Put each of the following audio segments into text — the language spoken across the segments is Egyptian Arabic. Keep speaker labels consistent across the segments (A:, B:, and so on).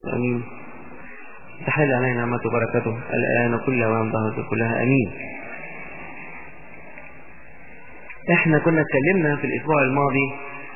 A: امين تحل علينا نعمته وبركاته الان وكل اوان ظهرته كلها امين احنا كنا اتكلمنا في الاسبوع الماضي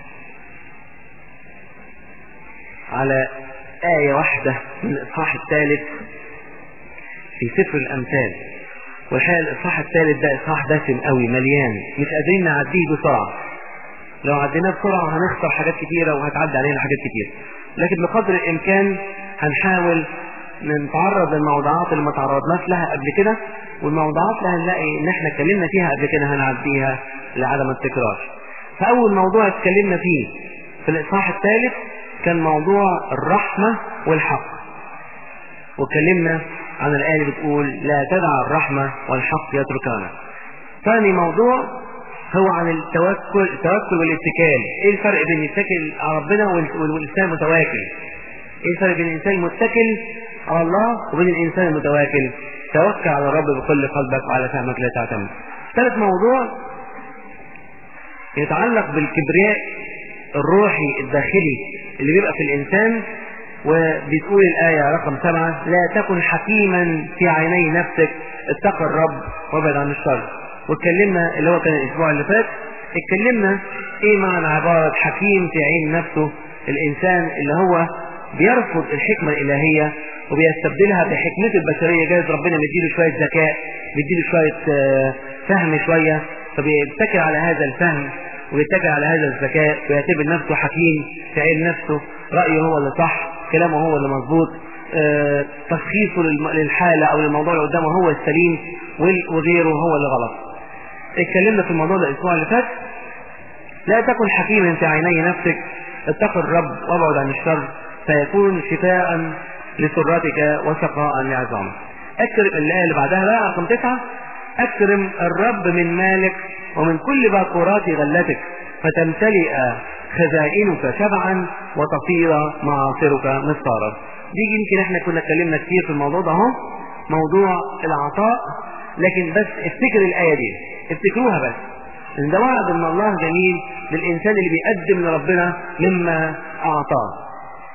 A: على آية واحدة من الإصحاح الثالث في سفر الأمثال والحقيقة الإصحاح الثالث ده إصحاح دسم قوي مليان مش قادرين نعديه بسرعة لو عديناه بسرعة هنخسر حاجات كتيرة وهتعدي علينا حاجات كتير لكن بقدر الإمكان هنحاول نتعرض للموضوعات اللي ما تعرضناش لها قبل كده والموضوعات اللي هنلاقي ان احنا اتكلمنا فيها قبل كده هنعديها لعدم التكرار فأول موضوع اتكلمنا فيه في الإصحاح الثالث كان موضوع الرحمة والحق واتكلمنا عن الآية اللي بتقول لا تدع الرحمة والحق يتركانا ثاني موضوع هو عن التوكل التوكل والاتكال ايه الفرق بين الاتكال على ربنا والانسان المتواكل ايه الفرق بين الانسان المتكل على الله وبين الانسان المتواكل توكل على الرب بكل قلبك وعلى فهمك لا تعتمد ثالث موضوع يتعلق بالكبرياء الروحي الداخلي اللي بيبقى في الإنسان وبتقول الآية رقم سبعة لا تكن حكيما في عيني نفسك اتقى الرب وابعد عن الشر واتكلمنا اللي هو كان الأسبوع اللي فات اتكلمنا ايه معنى عبارة حكيم في عين نفسه الإنسان اللي هو بيرفض الحكمة الإلهية وبيستبدلها بحكمته البشرية جايز ربنا مديله شوية ذكاء مديله شوية فهم شوية فبيتكل على هذا الفهم ويتكل على هذا الذكاء ويعتبر نفسه حكيم في عين نفسه رأيه هو اللي صح كلامه هو اللي مظبوط اه تشخيصه للحالة أو للموضوع اللي قدامه هو السليم وغيره هو اللي غلط اتكلمنا في الموضوع ده الأسبوع اللي فات لا تكن حكيما في عيني نفسك اتق الرب وابعد عن الشر فيكون شفاء لسرتك وسقاء لعظامك اكرم الآية اللي بعدها بقى رقم تسعة اكرم الرب من مالك ومن كل باكورات غلتك فتمتلئ خزائنك شبعا وتصير معاصرك مصارا دي يمكن احنا كنا اتكلمنا كتير في الموضوع ده اهو موضوع العطاء لكن بس افتكر الآية دي افتكروها بس ان ده وعد من الله جميل للإنسان اللي بيقدم لربنا مما أعطاه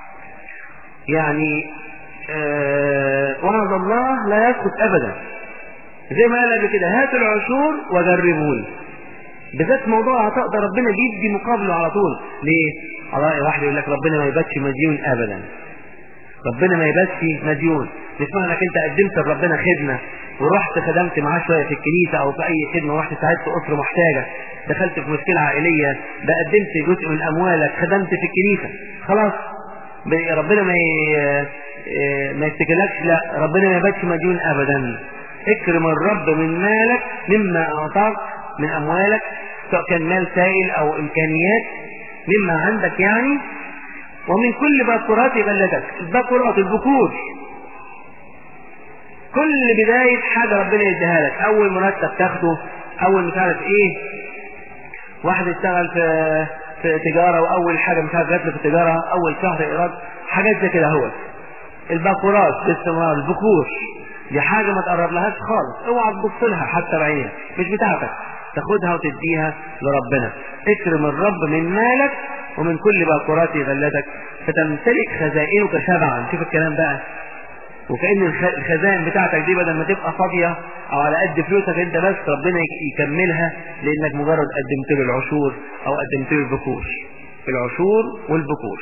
A: يعني آه وعد الله لا يسقط أبدا زي ما قال قبل كده هاتوا العشور وجربوني بالذات موضوع العطاء ده ربنا بيدي مقابله على طول ليه؟ على واحد يقول لك ربنا ما يباتش مديون ابدا ربنا ما يباتش مديون مش معنى انك انت قدمت لربنا خدمه ورحت خدمت معاه شويه في الكنيسه او في اي خدمه ورحت ساعدت اسره محتاجه دخلت في مشكله عائليه بقى قدمت جزء من اموالك خدمت في الكنيسه خلاص ربنا ما ما يفتكرلكش لا ربنا ما يباتش مديون ابدا اكرم الرب من مالك مما اعطاك من اموالك سواء كان مال سائل او امكانيات مما عندك يعني ومن كل باكورات بلدك الباكورات البكور كل بداية حاجة ربنا يديها لك اول مرتب تاخده اول مش عارف ايه واحد اشتغل في في تجارة واول حاجة مش عارف جات له في التجارة اول شهر ايراد حاجات زي كده هو الباكورات باستمرار البكور دي حاجة ما تقرب لهاش خالص اوعى تبص لها حتى بعينك مش بتاعتك تاخدها وتديها لربنا اكرم الرب من مالك ومن كل باكورات غلتك فتمتلك خزائنك شبعا شوف الكلام بقى وكأن الخزائن بتاعتك دي بدل ما تبقى فاضية او على قد فلوسك انت بس ربنا يكملها لانك مجرد قدمت له العشور او قدمت له البكور العشور والبكور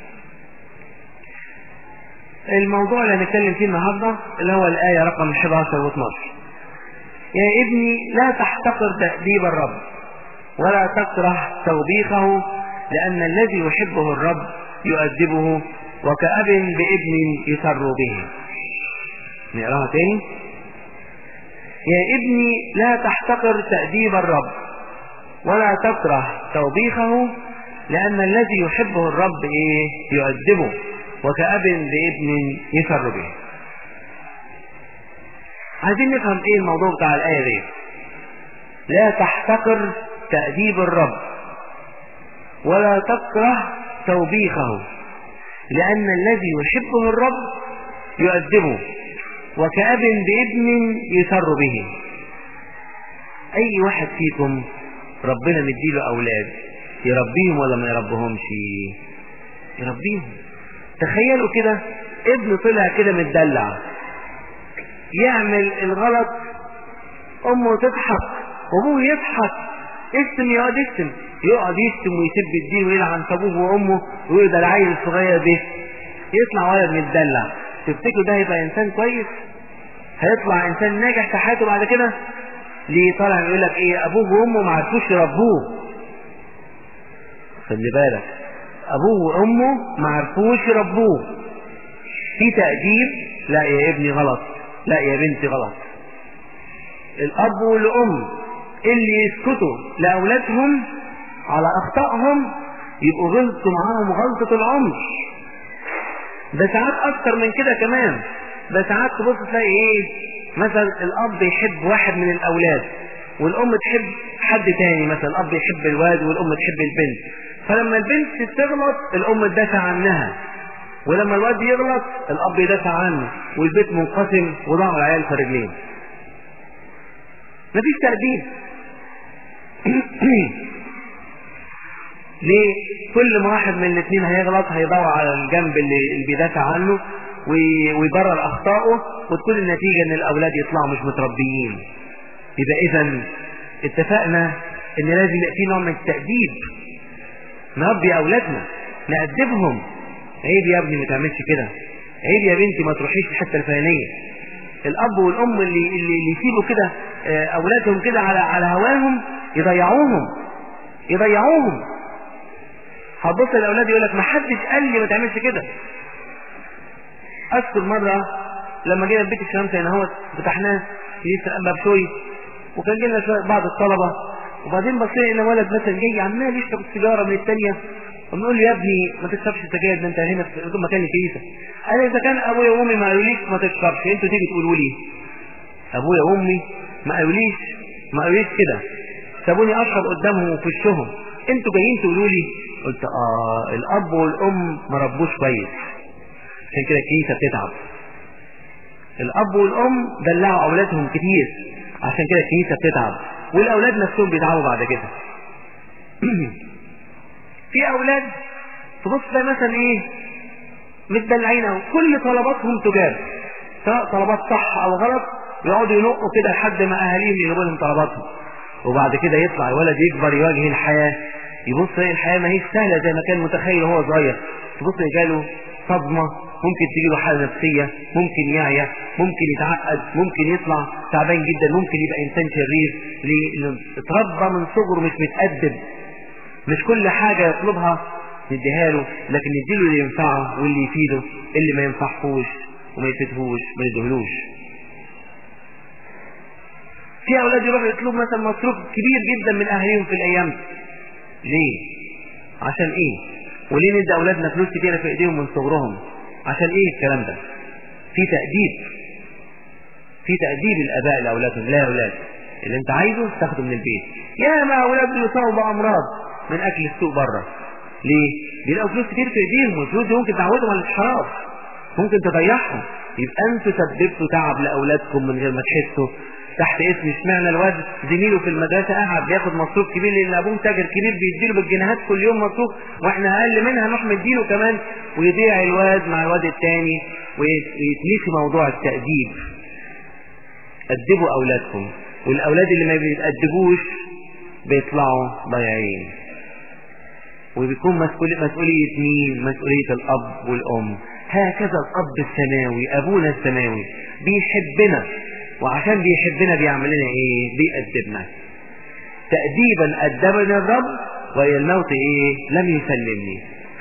A: الموضوع اللي هنتكلم فيه النهاردة اللي هو الآية رقم 11 و 12 يا ابني لا تحتقر تأديب الرب ولا تكره توبيخه لأن الذي يحبه الرب يؤدبه وكأب بابن يسر به نقراها تاني يا ابني لا تحتقر تأديب الرب ولا تكره توبيخه لأن الذي يحبه الرب إيه يؤدبه وكأب بابن يسر به عايزين نفهم ايه الموضوع بتاع الآية دي لا تحتقر تأديب الرب ولا تكره توبيخه لأن الذي يحبه الرب يؤدبه وكأب بابن يسر به أي واحد فيكم ربنا مديله أولاد يربيهم ولا ما يربهمش يربيهم تخيلوا كده ابن طلع كده متدلع يعمل الغلط امه تضحك وابوه يضحك اشتم يقعد يشتم يقعد يشتم ويسب الدين ويلعن في ابوه وامه ويقول ده العيل الصغير ده يطلع ولد متدلع تفتكروا ده هيبقى انسان كويس هيطلع انسان ناجح في حياته بعد كده ليه طالع يقول لك ايه ابوه وامه ما عرفوش يربوه خلي بالك ابوه وامه ما عرفوش يربوه في تأديب لا يا ابني غلط لا يا بنتي غلط الاب والام اللي يسكتوا لاولادهم على اخطائهم يبقوا غلطوا معاهم غلطة العمر ده ساعات اكتر من كده كمان ده ساعات تبص تلاقي ايه مثلا الاب يحب واحد من الاولاد والام تحب حد تاني مثلا الاب يحب الواد والام تحب البنت فلما البنت تغلط الام تدافع عنها ولما الواد يغلط الاب يدافع عنه والبيت منقسم وضعوا العيال في رجلين مفيش تأديب ليه كل ما واحد من الاثنين هيغلط هيدور على الجنب اللي, اللي بيدافع عنه ويبرر اخطائه وتكون النتيجه ان الاولاد يطلعوا مش متربيين يبقى اذا اتفقنا ان لازم يبقى في نوع من التأديب نربي اولادنا نأدبهم عيب يا ابني ما تعملش كده عيب يا بنتي ما تروحيش الحته الفلانيه الاب والام اللي اللي, اللي يسيبوا كده اولادهم كده على على هواهم يضيعوهم يضيعوهم هتبص الاولاد يقول لك ما حدش قال لي ما تعملش كده اذكر مره لما جينا البيت الشمس هنا هو فتحناه في باب شوي وكان جينا شويه بعض الطلبه وبعدين بصينا الى ولد مثلا جاي عمال يشرب السيجاره من الثانيه ونقول له يا ابني ما تشربش سجاير ده انت هنا في مكان الكنيسه قال اذا كان ابويا وامي ما قالوليش ما تشربش انتوا تيجي تقولوا لي ابويا وامي ما قالوليش ما قالوليش كده سابوني اشرب قدامهم وفي وشهم انتوا جايين تقولوا لي قلت اه الاب والام ما ربوش كويس عشان كده الكنيسه بتتعب الاب والام دلعوا اولادهم كتير عشان كده الكنيسه بتتعب والاولاد نفسهم بيتعبوا بعد كده في اولاد تبص تلاقي مثلا ايه متدلعين اهو كل طلباتهم تجاب سواء طلبات صح او غلط يقعدوا ينقوا كده لحد ما اهاليهم يجيبوا لهم طلباتهم وبعد كده يطلع الولد يكبر يواجه الحياه يبص ايه الحياه ما هيش سهله زي ما كان متخيل وهو صغير تبص جاله صدمه ممكن تجي له حاله نفسيه ممكن يعيا ممكن يتعقد ممكن يطلع تعبان جدا ممكن يبقى انسان شرير لانه اتربى من صغره مش متأدب مش كل حاجة يطلبها نديها له لكن نديله اللي ينفعه واللي يفيده اللي ما ينفعهوش وما يفيدهوش ما يدهلوش في اولاد يروحوا يطلبوا مثلا مصروف كبير جدا من اهاليهم في الايام ليه عشان ايه وليه ندي اولادنا فلوس كتيره في ايديهم من صغرهم عشان ايه الكلام ده في تأديب في تأديب الاباء لاولادهم لا يا اولاد اللي انت عايزه تاخده من البيت يا ما اولاد يصابوا بامراض من اكل السوق بره ليه بيلاقوا فلوس كتير في ايديهم والفلوس دي ممكن تعودهم على الانحراف ممكن تضيعهم يبقى انتوا سببتوا تعب لاولادكم من غير ما تحسوا تحت اسم اشمعنى الواد زميله في المدرسه قاعد بياخد مصروف كبير لان ابوه تاجر كبير بيديله بالجنيهات كل يوم مصروف واحنا اقل منها نروح مديله كمان ويضيع الواد مع الواد الثاني ويتنسي موضوع التأديب أدبوا أولادكم والأولاد اللي ما بيتأدبوش بيطلعوا ضايعين وبيكون مسؤولية, مسؤولية مين مسؤولية الأب والأم هكذا الأب السماوي أبونا السماوي بيحبنا وعشان بيحبنا بيعمل لنا ايه بيأدبنا تأديبا أدبنا الرب وإلى الموت ايه لم يسلمني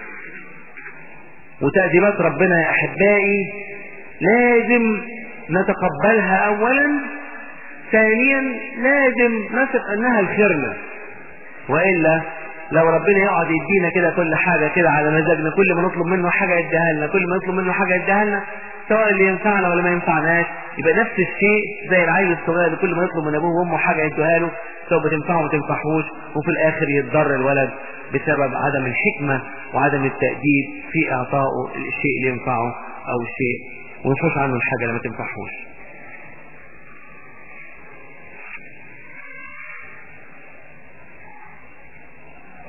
A: وتأديبات ربنا يا أحبائي لازم نتقبلها أولا ثانيا لازم نثق أنها الخيرنا وإلا لو ربنا يقعد يدينا كده كل حاجة كده على مزاجنا كل ما نطلب منه حاجة يديها لنا كل ما نطلب منه حاجة يديها لنا سواء اللي ينفعنا ولا ما ينفعناش يبقى نفس الشيء زي العيل الصغير اللي كل ما يطلب من ابوه وامه حاجة يديها له سواء بتنفعه وما تنفعهوش وفي الاخر يتضر الولد بسبب عدم الحكمة وعدم التأديب في اعطائه الشيء اللي ينفعه او الشيء وينفوش عنه الحاجة اللي ما تنفعهوش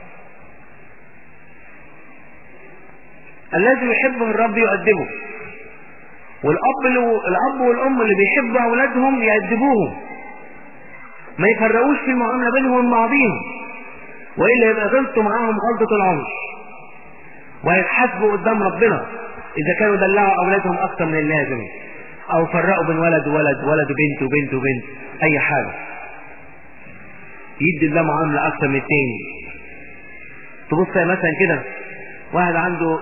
A: الذي يحبه الرب يؤدبه والاب اللي الاب والام اللي بيحبوا اولادهم يأدبوهم ما يفرقوش في المعامله بينهم وبين بعضهم والا يبقى غلطوا معاهم غلطه العمر وهيتحاسبوا قدام ربنا اذا كانوا دلعوا اولادهم اكثر من اللازم او فرقوا بين ولد وولد ولد وبنت وبنت وبنت اي حاجه يدي ده معامله اكثر من التاني تبص مثلا كده واحد عنده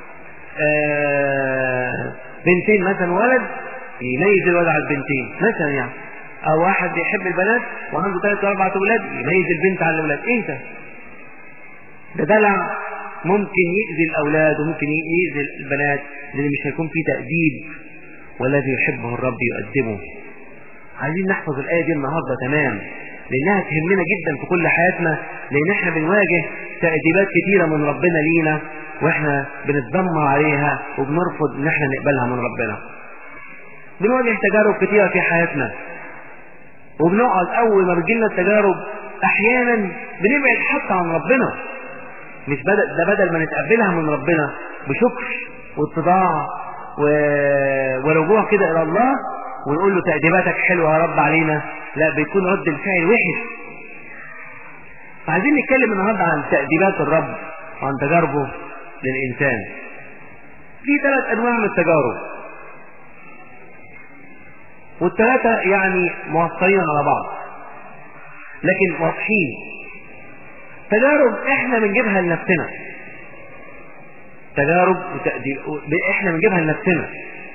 A: آه بنتين مثلا ولد يميز الولد على البنتين مثلا يعني او واحد بيحب البنات وعنده ثلاث اربع اولاد يميز البنت على الاولاد ايه ده ده دلع ممكن يؤذي الاولاد وممكن يؤذي البنات لان مش هيكون في تاديب والذي يحبه الرب يؤدبه عايزين نحفظ الايه دي النهارده تمام لانها تهمنا جدا في كل حياتنا لان احنا بنواجه تأديبات كتيرة من ربنا لينا واحنا بنتدمر عليها وبنرفض ان احنا نقبلها من ربنا بنواجه تجارب كتيرة في حياتنا وبنقعد اول ما بتجيلنا التجارب احيانا بنبعد حتى عن ربنا مش بدل ده بدل ما نتقبلها من ربنا بشكر واتضاع و... ورجوع كده الى الله ونقول له تأديباتك حلوة يا رب علينا لا بيكون رد الفعل وحش فعايزين نتكلم النهارده عن تأديبات الرب وعن تجاربه للإنسان في ثلاث أنواع من التجارب والثلاثة يعني موصلين على بعض لكن واضحين تجارب احنا بنجيبها لنفسنا تجارب وتأديب احنا بنجيبها لنفسنا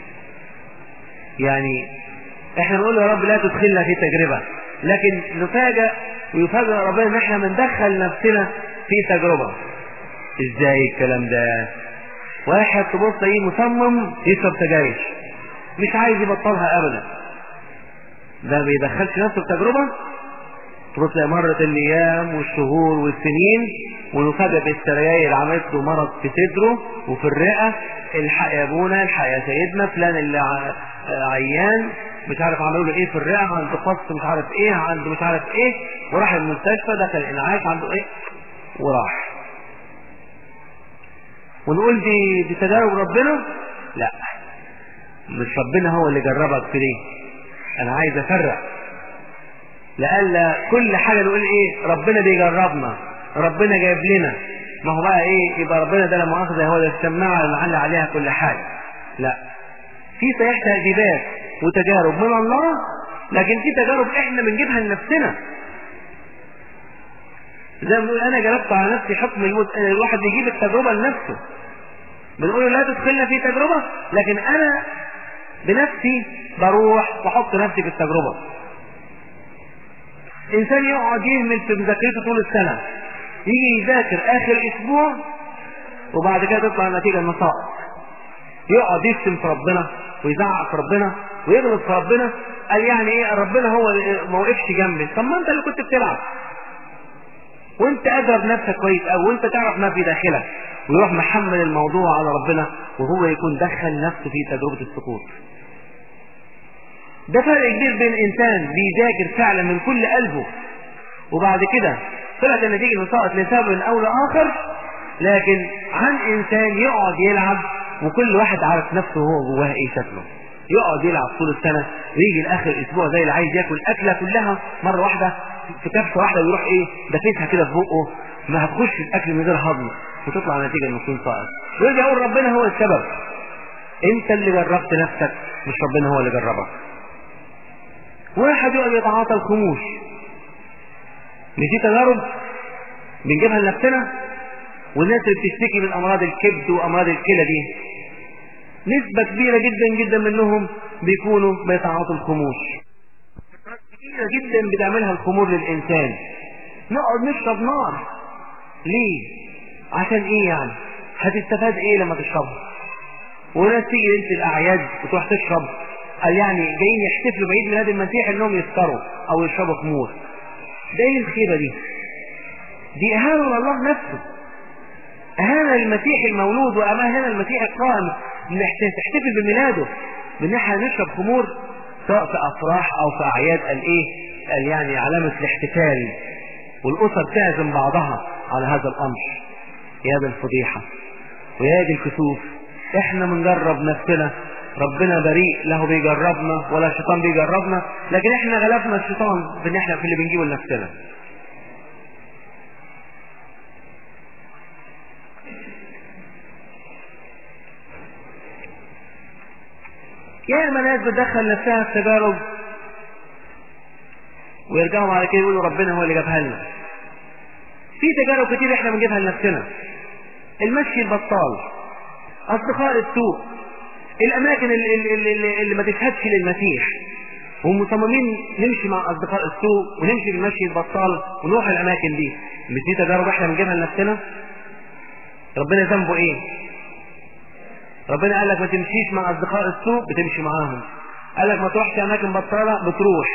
A: يعني احنا بنقول يا رب لا تدخلنا في تجربة لكن نفاجأ ويفاجئ ربنا ان احنا بندخل نفسنا في تجربة ازاي الكلام ده واحد تبص ايه مصمم يشرب سجاير مش عايز يبطلها ابدا ده بيدخلش نفسه في تجربة تبص مرت الايام والشهور والسنين ونفاجئ بالسجاير اللي عملت له مرض في صدره وفي الرئة الحق يا ابونا الحق يا سيدنا فلان اللي عيان مش عارف عملوا له ايه في الرئه عنده قص مش عارف ايه عنده مش عارف ايه وراح المستشفى دخل الانعاش عنده ايه وراح ونقول دي دي تجارب ربنا لا مش ربنا هو اللي جربك في دي انا عايز افرق لألا كل حاجة نقول ايه ربنا بيجربنا ربنا جايب لنا ما هو بقى ايه يبقى ربنا ده لا مؤاخذة هو ده السماعة اللي معلق عليها كل حاجة لا في صحيح تأديبات وتجارب من الله لكن في تجارب احنا بنجيبها لنفسنا زي ما بنقول انا جربت على نفسي حكم الموت الواحد بيجيب التجربه لنفسه بنقول لا تدخلنا في تجربه لكن انا بنفسي بروح واحط نفسي في التجربه انسان يقعد يهمل في مذاكرته طول السنه يجي يذاكر اخر اسبوع وبعد كده تطلع النتيجه النصائص يقعد يشتم في ربنا ويزعق في ربنا ويغلط في ربنا قال يعني ايه ربنا هو ما وقفش جنبي طب ما انت اللي كنت بتلعب وانت اضرب نفسك كويس قوي وانت تعرف ما في داخلك ويروح محمل الموضوع على ربنا وهو يكون دخل نفسه في تجربه السقوط ده فرق كبير بين انسان بيذاكر فعلا من كل قلبه وبعد كده طلعت النتيجه نسقط لسبب او لاخر لكن عن انسان يقعد يلعب وكل واحد عارف نفسه هو جواه ايه شكله يقعد يلعب طول السنة ويجي لاخر الاسبوع زي اللي عايز ياكل اكلة كلها مرة واحدة في كبسة واحدة ويروح ايه دافسها كده في بقه ما هتخش الاكل من غير هضم وتطلع نتيجة انه يكون ساقط ويرجع يقول ربنا هو السبب انت اللي جربت نفسك مش ربنا هو اللي جربك واحد يقعد يتعاطى الخموش مش دي تجارب بنجيبها لنفسنا والناس اللي بتشتكي من امراض الكبد وامراض الكلى دي نسبة كبيرة جدا جدا منهم بيكونوا بيتعاطوا الخمور كبيرة جدا بتعملها الخمور للإنسان نقعد نشرب نار ليه؟ عشان ايه يعني؟ هتستفاد ايه لما تشربها؟ وناس تيجي ليلة الأعياد وتروح تشرب قال يعني جايين يحتفلوا بعيد ميلاد المسيح انهم يسكروا او يشربوا خمور ده ايه الخيبة دي؟ دي إهانة لله نفسه أهانة المسيح المولود وأهانة المسيح القائم تحتفل بميلاده بان احنا نشرب خمور سواء في افراح او في اعياد قال ايه قال يعني علامة الاحتفال والاسر تعزم بعضها على هذا الامر يا ذا الفضيحة ويا دي الكسوف احنا بنجرب نفسنا ربنا بريء له بيجربنا ولا الشيطان بيجربنا لكن احنا غلبنا الشيطان بان احنا في اللي بنجيبه لنفسنا يا اما ناس بتدخل نفسها في تجارب ويرجعوا بعد كده يقولوا ربنا هو اللي جابها لنا في تجارب كتير احنا بنجيبها لنفسنا المشي البطال اصدقاء السوء الاماكن اللي, اللي, اللي, اللي ما تشهدش للمسيح ومصممين نمشي مع اصدقاء السوء ونمشي بالمشي البطال ونروح الاماكن دي مش دي تجارب احنا بنجيبها لنفسنا ربنا ذنبه ايه ربنا قال لك ما تمشيش مع اصدقاء السوء بتمشي معاهم قال لك ما تروحش اماكن بطاله بتروح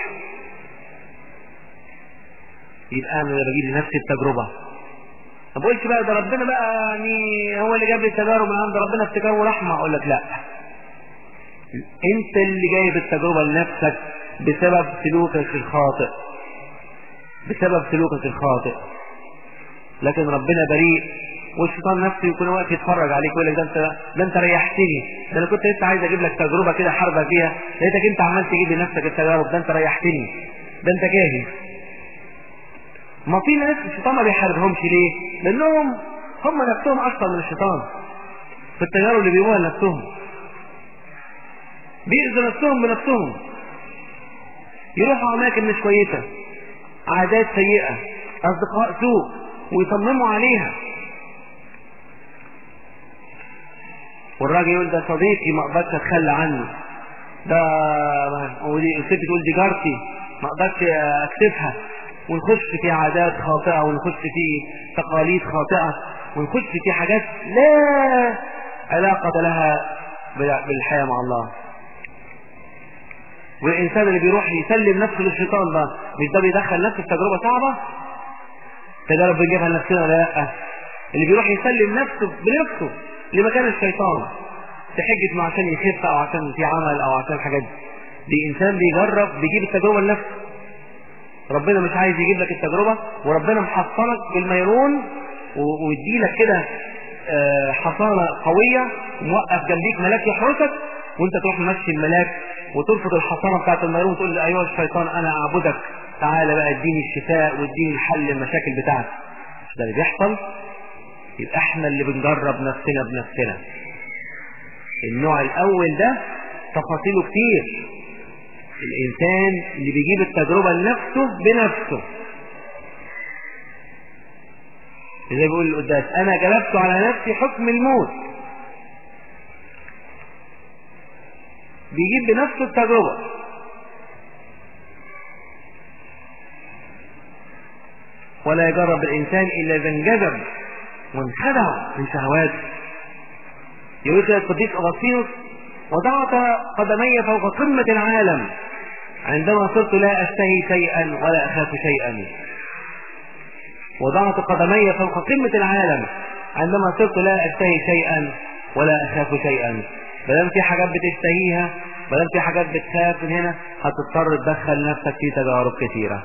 A: يبقى انا بجيب لنفسي التجربه ما بقولش بقى ده ربنا بقى يعني هو اللي جاب لي التجارب من عند ربنا افتكار ورحمه اقول لك لا انت اللي جايب التجربه لنفسك بسبب سلوكك الخاطئ بسبب سلوكك الخاطئ لكن ربنا بريء والشيطان نفسه يكون واقف يتفرج عليك ويقول لك ده انت ده انت ريحتني ده انا كنت لسه عايز اجيب لك تجربه كده حربه فيها لقيتك انت عمال تجيب لنفسك التجارب ده انت ريحتني ده انت جاهز ما في ناس الشيطان ما بيحاربهمش ليه؟ لانهم هم نفسهم اشطر من الشيطان في التجارب اللي بيقوموها لنفسهم بيأذوا نفسهم بنفسهم يروحوا اماكن مش كويسه عادات سيئه اصدقاء سوء ويصمموا عليها والراجل يقول ده صديقي ما اقدرش اتخلى عنه ده ودي الست تقول دي جارتي ما اقدرش اكتفها ونخش في عادات خاطئه ونخش في تقاليد خاطئه ونخش في حاجات لا علاقه لها بالحياه مع الله والانسان اللي بيروح يسلم نفسه للشيطان ده مش ده بيدخل نفسه في تجربه صعبه تجارب بنجيبها لنفسنا ولا لا اللي بيروح يسلم نفسه بنفسه لمكان الشيطان تحجة ما عشان يخف او عشان في عمل او عشان حاجات دي دي انسان بيجرب بيجيب التجربه لنفسه ربنا مش عايز يجيب لك التجربه وربنا محصنك بالميرون ويديلك كده حصانه قويه وموقف جنبيك ملاك يحرسك وانت تروح ممشي الملاك وترفض الحصانه بتاعت الميرون وتقول له ايها الشيطان انا اعبدك تعالى بقى اديني الشفاء واديني الحل المشاكل بتاعتي مش ده اللي بيحصل يبقى احنا اللي بنجرب نفسنا بنفسنا النوع الاول ده تفاصيله كتير الانسان اللي بيجيب التجربة لنفسه بنفسه زي بيقول القداس انا جلبت على نفسي حكم الموت بيجيب بنفسه التجربة ولا يجرب الانسان الا اذا انجذب وانخدع من شهواته يقول كده القديس اغسطينوس وضعت قدمي فوق قمة العالم عندما صرت لا اشتهي شيئا ولا اخاف شيئا وضعت قدمي فوق قمة العالم عندما صرت لا اشتهي شيئا ولا اخاف شيئا مادام في حاجات بتشتهيها مادام في حاجات بتخاف من هنا هتضطر تدخل نفسك في تجارب كثيره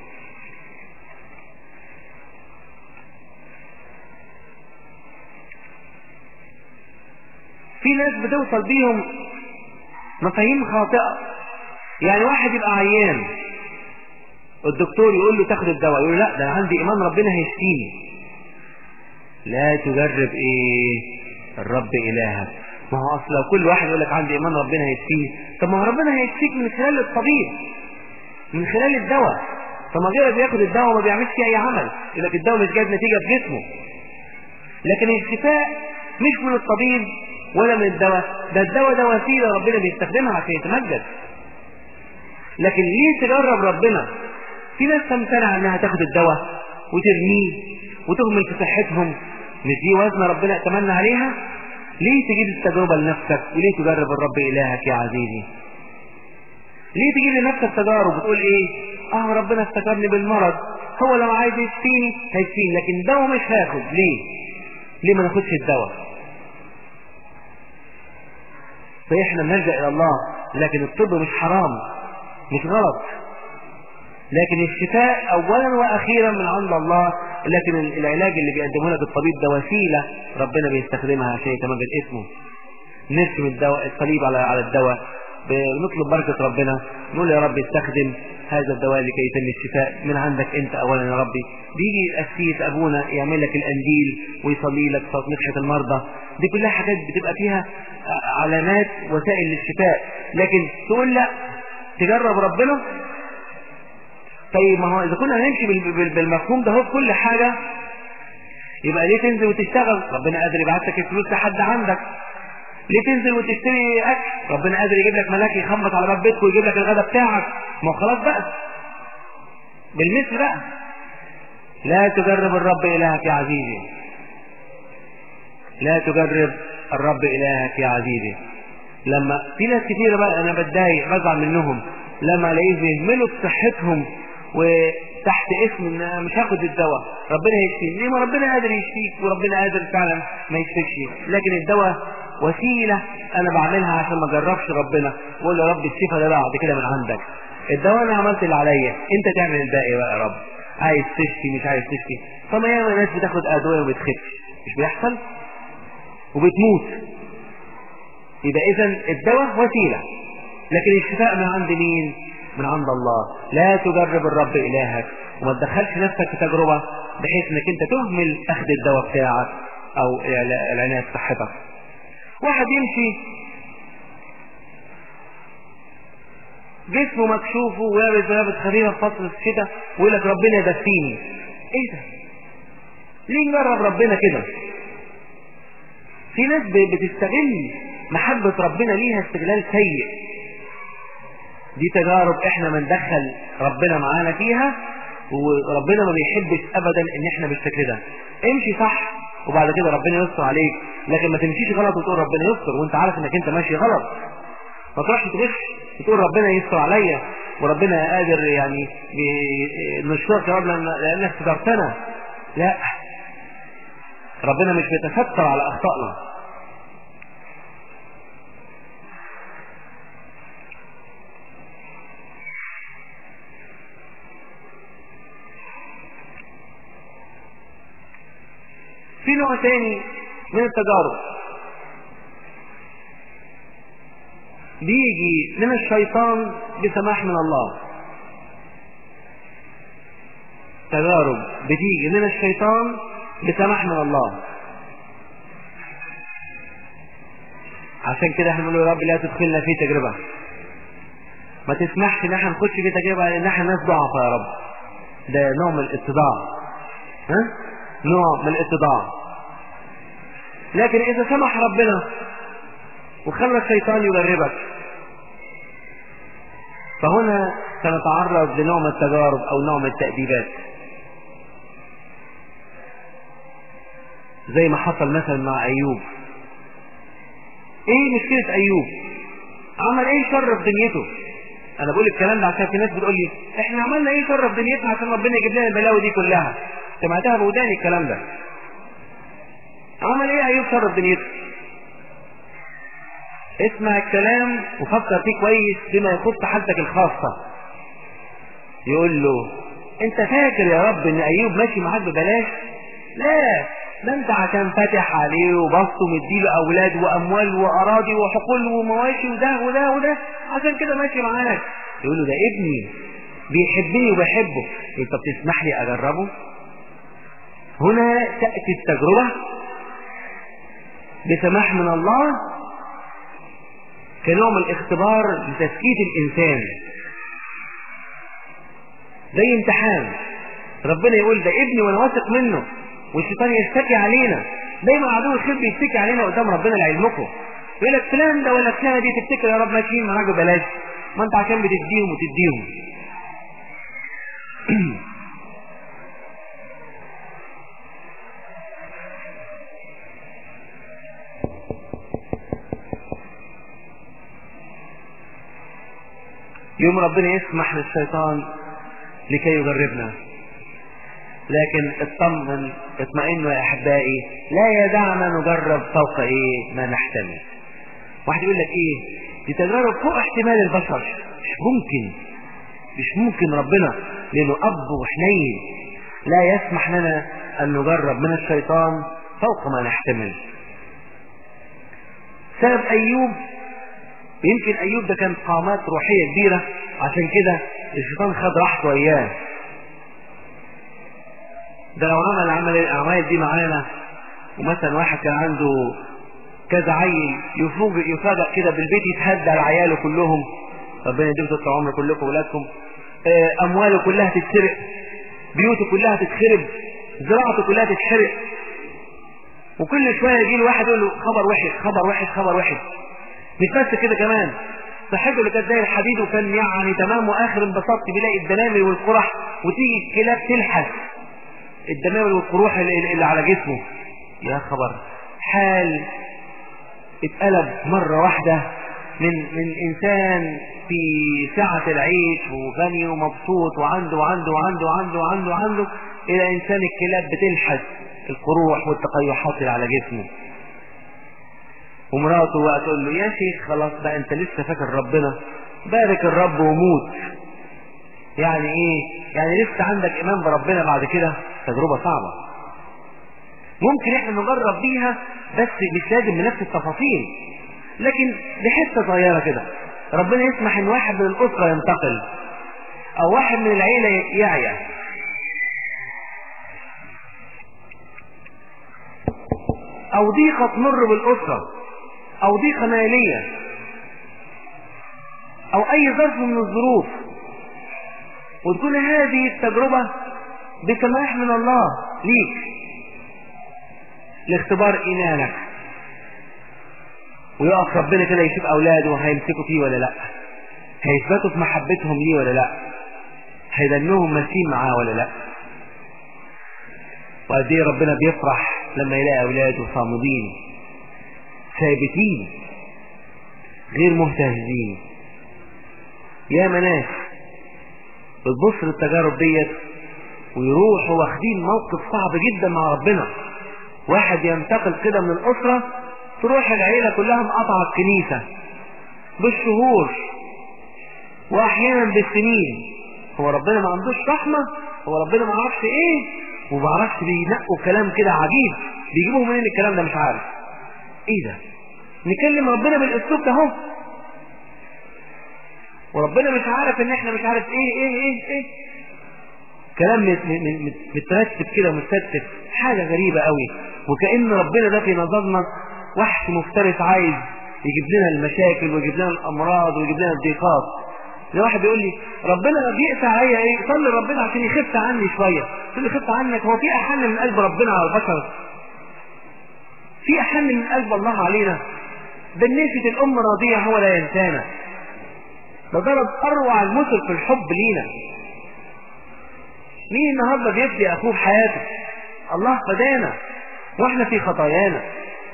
A: في ناس بتوصل بيهم مفاهيم خاطئة يعني واحد يبقى عيان الدكتور يقول له تاخد الدواء يقول له لا ده انا عندي ايمان ربنا هيشفيني لا تجرب ايه الرب الهك ما هو اصل لو كل واحد يقول لك عندي ايمان ربنا هيشفيني طب ما هو ربنا هيشفيك من خلال الطبيب من خلال الدواء طب ما غيرك بياخد الدواء وما بيعملش فيه اي عمل يقول لك الدواء مش جايب نتيجه في جسمه لكن الشفاء مش من الطبيب ولا من الدواء ده الدواء ده وسيله ربنا بيستخدمها عشان يتمجد لكن ليه تجرب ربنا في ناس تمتنع انها تاخد الدواء وترميه وتهمل في صحتهم مش دي وزن ربنا اتمنى عليها ليه تجيب التجربه لنفسك وليه تجرب الرب الهك يا عزيزي ليه تجيب لنفسك تجارب وتقول ايه اه ربنا افتكرني بالمرض هو لو عايز يشفيني هيشفيني لكن دواء مش هاخد ليه ليه ما ناخدش الدواء فاحنا بنلجا الى الله لكن الطب مش حرام مش غلط لكن الشفاء اولا واخيرا من عند الله لكن العلاج اللي بيقدمه لك الطبيب ده وسيله ربنا بيستخدمها عشان يتمجد اسمه نرسم الدواء الصليب على على الدواء بنطلب بركة ربنا نقول يا رب استخدم هذا الدواء لكي يتم الشفاء من عندك انت اولا يا ربي بيجي الاسيس ابونا يعمل لك الانديل ويصلي لك نفحة المرضى دي كلها حاجات بتبقى فيها علامات وسائل للشفاء لكن تقول لا تجرب ربنا طيب ما هو اذا كنا هنمشي بالمفهوم ده هو في كل حاجة يبقى ليه تنزل وتشتغل ربنا قادر يبعت لك الفلوس لحد عندك ليه تنزل وتشتري اكل ربنا قادر يجيب لك ملاك يخبط على باب بيتك ويجيب لك الغداء بتاعك ما خلاص بقى بالمثل بقى لا تجرب الرب الهك يا عزيزي لا تجرب الرب الهك يا عزيزي لما في ناس كتير بقى انا بتضايق بزعل منهم لما الاقيه بيهملوا بصحتهم وتحت اسم ان انا مش هاخد الدواء ربنا يشفيني ليه ما ربنا قادر يشفيك وربنا قادر فعلا ما يشفيكش لكن الدواء وسيلة انا بعملها عشان ما اجربش ربنا واقول يا رب الشفاء ده بعد كده من عندك الدواء انا عملت اللي عليا انت تعمل الباقي بقى يا رب عايز تشفي مش عايز تشفي طب ياما ناس بتاخد ادويه وما بتخفش مش بيحصل وبتموت يبقى اذا الدواء وسيله لكن الشفاء من عند مين من عند الله لا تجرب الرب الهك وما تدخلش نفسك في تجربه بحيث انك انت تهمل اخذ الدواء بتاعك او العنايه بصحتك واحد يمشي جسمه مكشوف ولابس لابس خفيفه في فصل الشتاء ويقول لك ربنا يدفيني ايه ده ليه نجرب ربنا كده في ناس بتستغل محبة ربنا ليها استغلال سيء دي تجارب احنا بندخل ربنا معانا فيها وربنا ما بيحبش ابدا ان احنا بالشكل ده امشي صح وبعد كده ربنا يستر عليك لكن ما تمشيش غلط وتقول ربنا يستر وانت عارف انك انت ماشي غلط ما تروحش تغش وتقول ربنا يستر عليا وربنا قادر يعني نشكرك يا رب لانك سترتنا لا ربنا مش بيتستر على اخطائنا في نوع تاني من التجارب بيجي من الشيطان بسماح من الله تجارب بتيجي من الشيطان بسماح من الله عشان كده احنا بنقول يا رب لا تدخلنا في تجربة ما تسمحش ان احنا نخش في تجربة لان احنا ناس ضعفة يا رب ده نوع من الاتضاع ها نوع من الاتضاع لكن اذا سمح ربنا وخلى الشيطان يجربك فهنا سنتعرض لنوع من التجارب او نوع من التأديبات زي ما حصل مثلا مع ايوب ايه مشكلة ايوب عمل ايه شر في دنيته انا بقول الكلام ده عشان في ناس بتقول لي احنا عملنا ايه شر في دنيتنا عشان ربنا يجيب لنا البلاوي دي كلها سمعتها بوداني الكلام ده عمل ايه ايوب شر في دنيته اسمع الكلام وفكر فيه كويس بما يخص حالتك الخاصة يقول له انت فاكر يا رب ان ايوب ماشي معاك ببلاش لا ده انت عشان فاتح عليه وبسط ومديله اولاد واموال واراضي وحقول ومواشي وده وده وده عشان كده ماشي معاك يقول له ده ابني بيحبني وبحبه انت بتسمح لي اجربه هنا تأتي التجربة بسماح من الله كنوع من الاختبار لتسكيت الانسان زي امتحان ربنا يقول ده ابني وانا واثق منه والشيطان يشتكي علينا دايما عدو الخير بيشتكي علينا قدام ربنا لعلمكم يقول لك فلان ده ولا فلانه دي تفتكر يا رب ماشيين معاك ببلاش ما انت عشان بتديهم وتديهم يوم ربنا يسمح للشيطان لكي يجربنا لكن اطمن اطمئنوا يا احبائي لا يدعنا نجرب فوق ايه ما نحتمل واحد يقول لك ايه دي تجارب فوق احتمال البشر مش ممكن مش ممكن ربنا لانه اب وحنين لا يسمح لنا ان نجرب من الشيطان فوق ما نحتمل سبب ايوب يمكن ايوب ده كان قامات روحية كبيرة عشان كده الشيطان خد راحته اياه ده لو عمل عمل الاعمال دي معانا ومثلا واحد كان عنده كذا عيل يفوجئ يفاجئ كده بالبيت يتهدى على عياله كلهم ربنا يديكم طول العمر كلكم ولادكم امواله كلها تتسرق بيوته كلها تتخرب زراعته كلها تتحرق وكل شويه يجي له واحد يقول له خبر وحش خبر وحش خبر وحش مش بس كده كمان صاحبه اللي كانت زي الحديد وكان يعني تمام واخر انبساط بيلاقي الدمامل والقرح وتيجي الكلاب تلحس الدمامل والقروح اللي, اللي على جسمه يا خبر حال اتقلب مرة واحدة من من انسان في سعة العيش وغني ومبسوط وعنده وعنده وعنده وعنده وعنده وعنده الى انسان الكلاب بتلحس القروح والتقيحات اللي على جسمه ومراته بقى تقول له يا شيخ خلاص بقى انت لسه فاكر ربنا بارك الرب وموت يعني ايه يعني لسه عندك ايمان بربنا بعد كده تجربة صعبة ممكن احنا نجرب بيها بس مش لازم بنفس التفاصيل لكن بحته صغيره كده ربنا يسمح ان واحد من الاسره ينتقل او واحد من العيله يعيا او ضيقه تمر بالاسره او ضيقه ماليه او اي ظرف من الظروف وتكون هذه التجربه بسماح من الله ليك لاختبار ايمانك ويقف ربنا كده يشوف اولاده هيمسكوا فيه ولا لا هيثبتوا في محبتهم ليه ولا لا هيدنهم ماشيين معاه ولا لا وقد ايه ربنا بيفرح لما يلاقي اولاده صامدين ثابتين غير مهتزين يا مناس بتبص للتجارب ديت ويروحوا واخدين موقف صعب جدا مع ربنا واحد ينتقل كده من الأسرة تروح العيلة كلها مقطعة الكنيسة بالشهور وأحيانا بالسنين هو ربنا ما عندوش رحمة هو ربنا ما عرفش ايه وما عرفش بينقوا كلام كده عجيب بيجيبوه منين الكلام ده مش عارف ايه ده نكلم ربنا بالاسلوب ده اهو وربنا مش عارف ان احنا مش عارف ايه ايه ايه ايه كلام مترتب كده مترتب حاجة غريبة قوي وكأن ربنا ده في نظرنا وحش مفترس عايز يجيب لنا المشاكل ويجيب لنا الامراض ويجيب لنا الضيقات زي واحد بيقول لي ربنا بيقسى عليا ايه صلي ربنا عشان يخف عني شويه تقول لي خف عنك هو في احن من قلب ربنا على البشر في احن من قلب الله علينا ده النافة الام راضيه هو لا ينسانا ده ضرب اروع المثل في الحب لينا مين النهارده بيفدي اخوه بحياته الله فدانا واحنا في خطايانا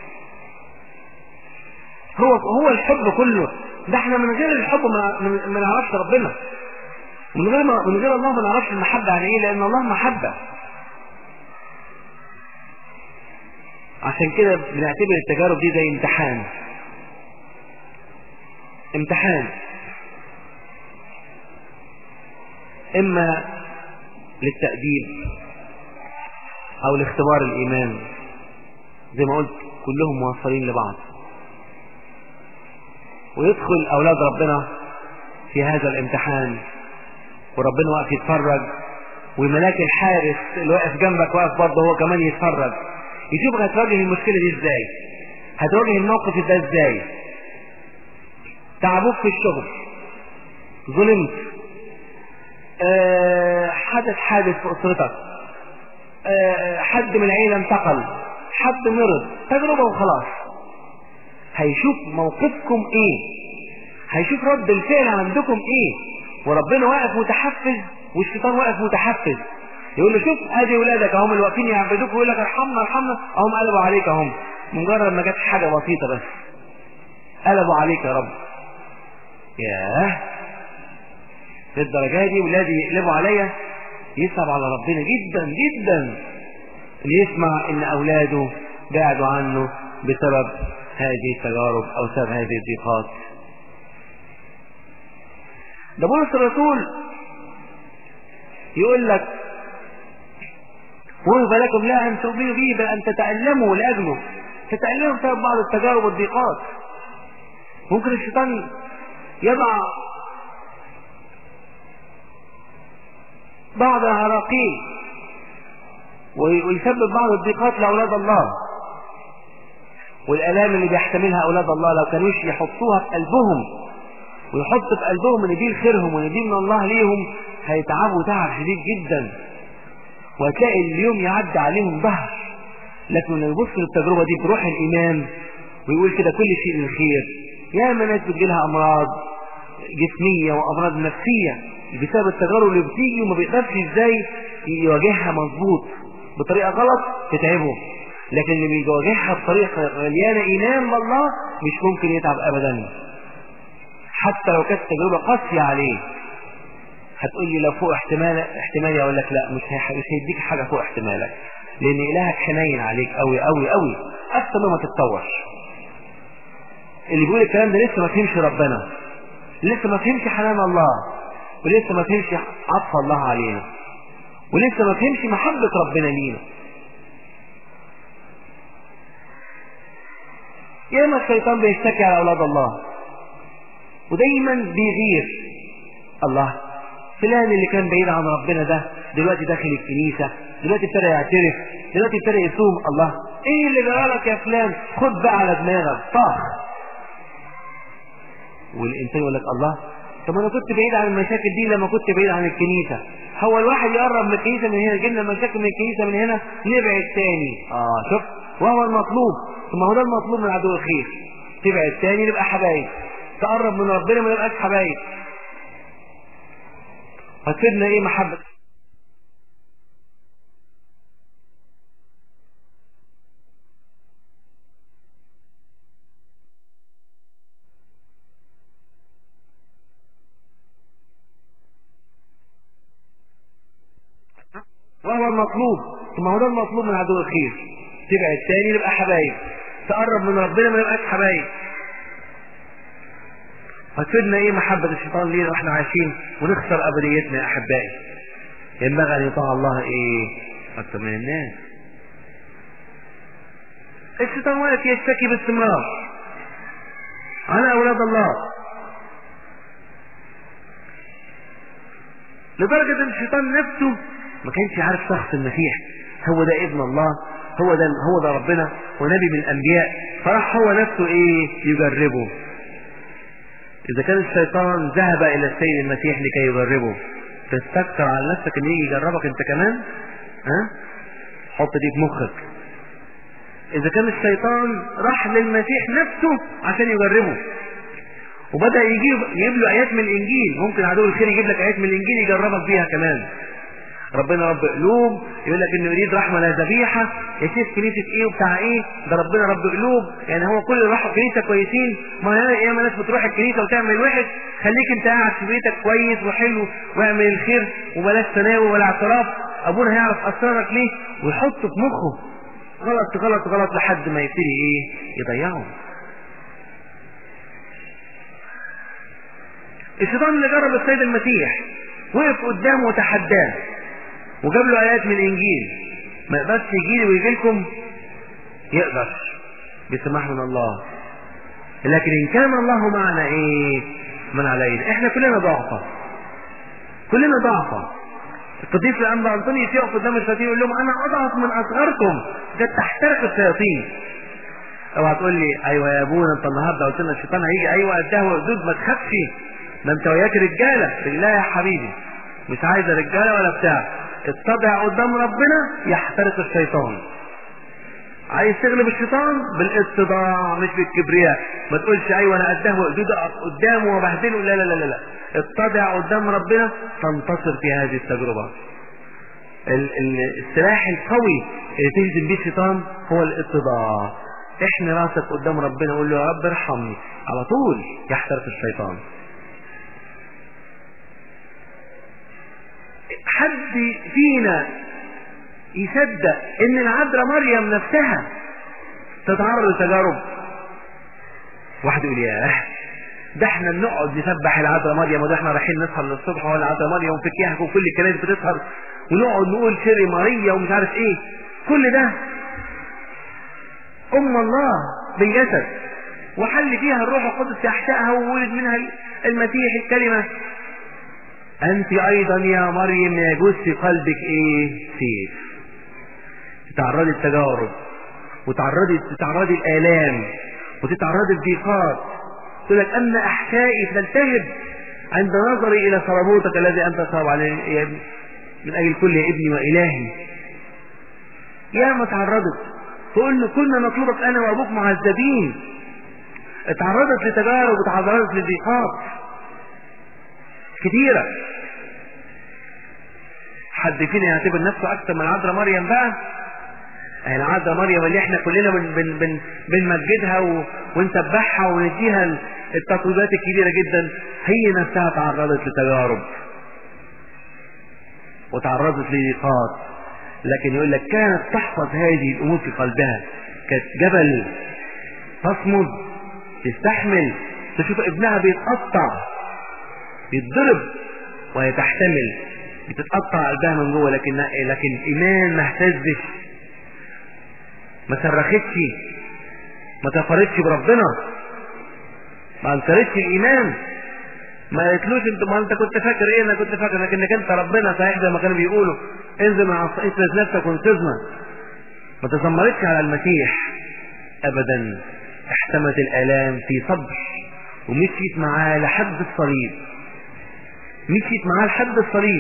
A: هو هو الحب كله ده احنا من غير الحب ما, ما نعرفش ربنا من غير ما من غير الله ما نعرفش المحبه يعني ايه لان الله محبه عشان كده بنعتبر التجارب دي زي امتحان امتحان اما للتأديب او لاختبار الايمان زي ما قلت كلهم موصلين لبعض ويدخل اولاد ربنا في هذا الامتحان وربنا واقف يتفرج وملاك الحارس اللي واقف جنبك واقف برضه هو كمان يتفرج يشوفك هتواجه المشكله دي ازاي هتواجه الموقف ده ازاي تعبوك في الشغل ظلمت أه حدث حادث في اسرتك أه حد من العيله انتقل حد مرض تجربه وخلاص هيشوف موقفكم ايه هيشوف رد الفعل عندكم ايه وربنا واقف متحفز والشيطان واقف متحفز يقول له شوف ادي ولادك اهم اللي واقفين يعبدوك ويقول لك ارحمنا ارحمنا اهم قلبوا عليك اهم مجرد ما جت حاجه بسيطه بس قلبوا عليك يا رب ياه للدرجه دي ولادي يقلبوا عليا يصعب على ربنا جدا جدا اللي يسمع ان اولاده بعدوا عنه بسبب هذه التجارب او سبب هذه الضيقات ده بولس الرسول يقول لك وهب لكم لا ان تؤمنوا به بل ان تتألموا لاجله تتألموا بسبب بعض التجارب والضيقات ممكن الشيطان يضع بعض العراقيل ويسبب بعض الضيقات لأولاد الله والآلام اللي بيحتملها أولاد الله لو كانوش يحطوها في قلبهم ويحط في قلبهم ان دي لخيرهم وان دي من الله ليهم هيتعبوا تعب شديد جدا وهتلاقي اليوم يعدي عليهم ظهر لكن لما يبص للتجربة دي بروح الإيمان ويقول كده كل شيء للخير يا ما ناس بتجيلها أمراض جسمية وأمراض نفسية بسبب التجارب اللي بتيجي وما بيقدرش ازاي يواجهها مظبوط بطريقة غلط تتعبه لكن اللي بيواجهها بطريقة مليانة إيمان بالله مش ممكن يتعب أبدا حتى لو كانت تجربة قاسية عليه هتقول لي لو فوق احتمال احتمالي اقول لك لا مش مش هيديك حاجة فوق احتمالك لان الهك حنين عليك قوي قوي قوي اكتر ما تتطورش اللي بيقول الكلام ده لسه ما فهمش ربنا لسه ما فهمش حنان الله ولسه ما فهمش عطف الله علينا ولسه ما فهمش محبة ربنا لينا ياما الشيطان بيشتكي على اولاد الله ودايما بيغير الله فلان اللي كان بعيد عن ربنا ده دلوقتي داخل الكنيسة دلوقتي ابتدى يعترف دلوقتي ابتدى يصوم الله ايه اللي جرالك يا فلان خد بقى على دماغك طخ والانسان يقول لك الله طب انا كنت بعيد عن المشاكل دي لما كنت بعيد عن الكنيسة هو الواحد يقرب من الكنيسة من هنا جبنا مشاكل من الكنيسة من هنا نبعد تاني اه شوف وهو المطلوب ثم هو ده المطلوب من عدو الخير تبعد تاني نبقى حبايب تقرب من ربنا ما نبقاش حبايب هتفيدنا ايه محبة وهو المطلوب ثم هو ده المطلوب من عدو الخير تبعد تاني نبقى حبايب تقرب من ربنا ما نبقاش حبايب هتفيدنا ايه محبة الشيطان لينا واحنا عايشين ونخسر ابديتنا يا احبائي ينبغي ان يطاع الله ايه اكثر من الناس الشيطان واقف يشتكي باستمرار على اولاد الله لدرجة ان الشيطان نفسه ما كانش عارف شخص المسيح هو ده ابن الله هو ده هو ده ربنا ونبي من الانبياء فراح هو نفسه ايه يجربه اذا كان الشيطان ذهب الى السيد المسيح لكي يجربه تستكثر على نفسك ان يجي يجربك انت كمان ها حط دي في مخك اذا كان الشيطان راح للمسيح نفسه عشان يجربه وبدا يجيب يجيب له ايات من الانجيل ممكن عدو الخير يجيب لك ايات من الانجيل يجربك بيها كمان ربنا رب قلوب يقول لك انه يريد رحمه لا ذبيحه يا شيخ كنيسه ايه وبتاع ايه ده ربنا رب قلوب يعني هو كل اللي راحوا كنيسه كويسين ما هي ياما ناس بتروح الكنيسه وتعمل وحش خليك انت قاعد في بيتك كويس وحلو واعمل الخير وبلاش تناول ولا اعتراف ابونا هيعرف اسرارك ليه ويحط في مخه غلط غلط غلط لحد ما يبتدي ايه يضيعه الشيطان اللي جرب السيد المسيح وقف قدامه وتحداه وجاب له ايات من الانجيل ما يقدرش يجي لي ويجي لكم يقدر بسماح من الله لكن ان كان الله معنا ايه من علينا احنا كلنا ضعفة كلنا ضعفة القديس الانبا انطونيوس يقف قدام الشياطين يقول لهم انا اضعف من اصغركم ده تحترق الشياطين اوعى تقول لي ايوه يا ابونا انت النهارده قلت لنا الشيطان هيجي ايوه قدها وقدود ما تخافش ده انت وياك رجاله بالله يا حبيبي مش عايزه رجاله ولا بتاع اتضع قدام ربنا يحترق الشيطان عايز تغلب الشيطان بالاتضاع مش بالكبرياء ما تقولش ايوه انا قدام وقدود قدامه وبهدله لا لا لا لا اتضع قدام ربنا تنتصر في هذه التجربه السلاح القوي اللي تهزم بيه الشيطان هو الاتضاع احمي راسك قدام ربنا وقول له يا رب ارحمني على طول يحترق الشيطان حد فينا يصدق ان العذراء مريم نفسها تتعرض لتجارب واحد يقول ياه ده احنا بنقعد نسبح العذراء مريم وده احنا رايحين نسهر للصبح ولا العذراء مريم وفي كيهك وكل الكنائس بتسهر ونقعد نقول شري ماريا ومش عارف ايه كل ده ام الله بالجسد وحل فيها الروح القدس يحشاها وولد منها المسيح الكلمة أنت أيضا يا مريم يجوز في قلبك إيه سيف تتعرضي التجارب وتعرضي تتعرضي الآلام وتتعرضي الضيقات تقول لك أما أحشائي تلتهب عند نظري إلى صلبوتك الذي أنت صاب عليه يا ابني من أجل كل يا ابني وإلهي يا ما تعرضت تقول له كنا نطلبك أنا وأبوك معذبين اتعرضت لتجارب وتعرضت لضيقات كتيرة حد فينا يعتبر نفسه أكثر من عذراء مريم بقى يعني عذراء مريم اللي احنا كلنا بن بن بن بنمجدها و... ونسبحها ونديها التطويبات الكبيرة جدا هي نفسها تعرضت لتجارب وتعرضت لضيقات لكن يقول لك كانت تحفظ هذه الامور في قلبها كانت جبل تصمد تستحمل تشوف ابنها بيتقطع بيتضرب وهي تحتمل بتتقطع قلبها من جوه لكن لكن ايمان ما اهتزش ما صرختش ما كفرتش بربنا ما انكرتش الايمان ما قالتلوش انت ما انت كنت فاكر ايه انا كنت فاكر لكنك انت ربنا صحيح زي ما كانوا بيقولوا انزل مع افرز نفسك وانقذنا ما تذمرتش على المسيح ابدا احتمت الالام في صبر ومشيت معاه لحد الصليب مشيت معاه لحد الصليب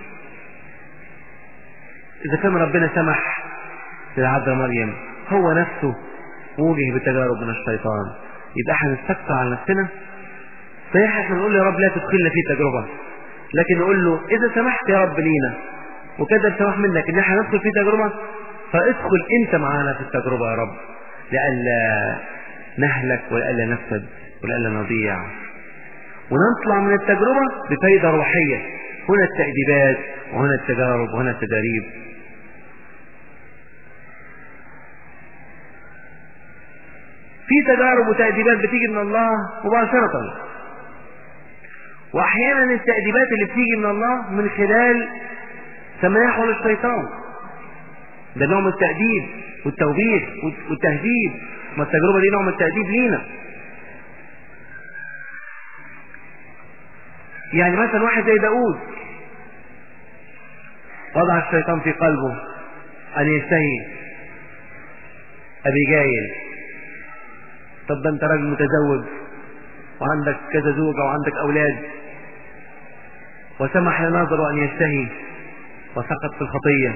A: اذا كان ربنا سمح للعذراء مريم هو نفسه وجه بتجارب من الشيطان يبقى احنا نستكتر على نفسنا صحيح احنا نقول يا رب لا تدخلنا في تجربة لكن نقول له اذا سمحت يا رب لينا وكده سمح منك ان احنا ندخل في تجربة فادخل انت معانا في التجربة يا رب لئلا نهلك ولئلا نفسد ولئلا نضيع ونطلع من التجربة بفايدة روحية هنا التأديبات وهنا التجارب وهنا التدريب في تجارب وتأديبات بتيجي من الله مباشرة واحيانا التأديبات اللي بتيجي من الله من خلال سماحه للشيطان ده نوع من التأديب والتوبيخ والتهديد ما التجربة دي نوع من التأديب لينا يعني مثلا واحد زي داود وضع الشيطان في قلبه أن يستهي أبيجايل طب ده أنت راجل متزوج وعندك كذا زوجة وعندك أولاد وسمح لناظره أن يستهي وسقط في الخطية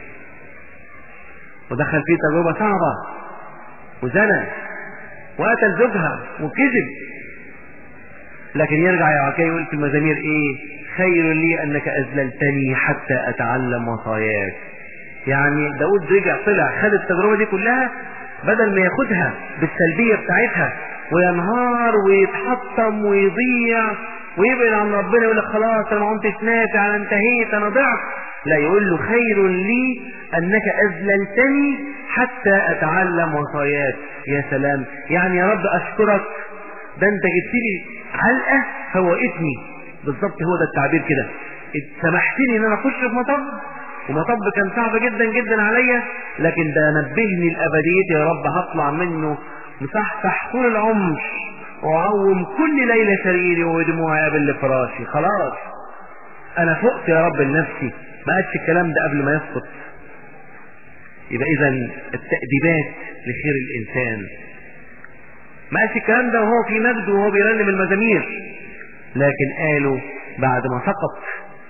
A: ودخل في تجربة صعبة وزنى وقتل زوجها وكذب لكن يرجع يا عكاي يقول في المزامير ايه خير لي انك اذللتني حتى اتعلم وصاياك يعني داود رجع طلع خد التجربة دي كلها بدل ما ياخدها بالسلبية بتاعتها وينهار ويتحطم ويضيع ويبعد عن ربنا يقول لك خلاص انا ما عمتش نافع انا انتهيت انا ضعت لا يقول له خير لي انك اذللتني حتى اتعلم وصاياك يا سلام يعني يا رب اشكرك ده انت جبت لي علقه فوقتني بالظبط هو ده التعبير كده سمحتني ان انا اخش في مطب ومطب كان صعب جدا جدا عليا لكن ده نبهني لابديتي يا رب هطلع منه مصحصح طول العمر واعوم كل ليله سريري ودموعي قبل لفراشي خلاص انا فقت يا رب لنفسي ما قالش الكلام ده قبل ما يسقط يبقى اذا التأديبات لخير الانسان ما قالش الكلام ده وهو في مجده وهو بيرنم المزامير لكن قالوا بعد ما سقط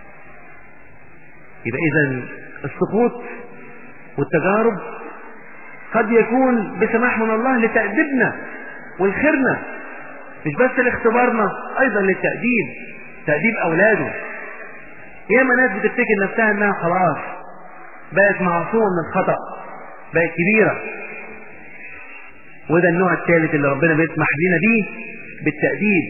A: يبقى اذا السقوط والتجارب قد يكون بسماح من الله لتأديبنا والخيرنا مش بس لاختبارنا ايضا للتأديب تأديب اولاده ياما ناس بتفتكر نفسها انها خلاص بقت معصومة من الخطأ بقت كبيرة وده النوع الثالث اللي ربنا بيسمح لنا بيه بالتأديب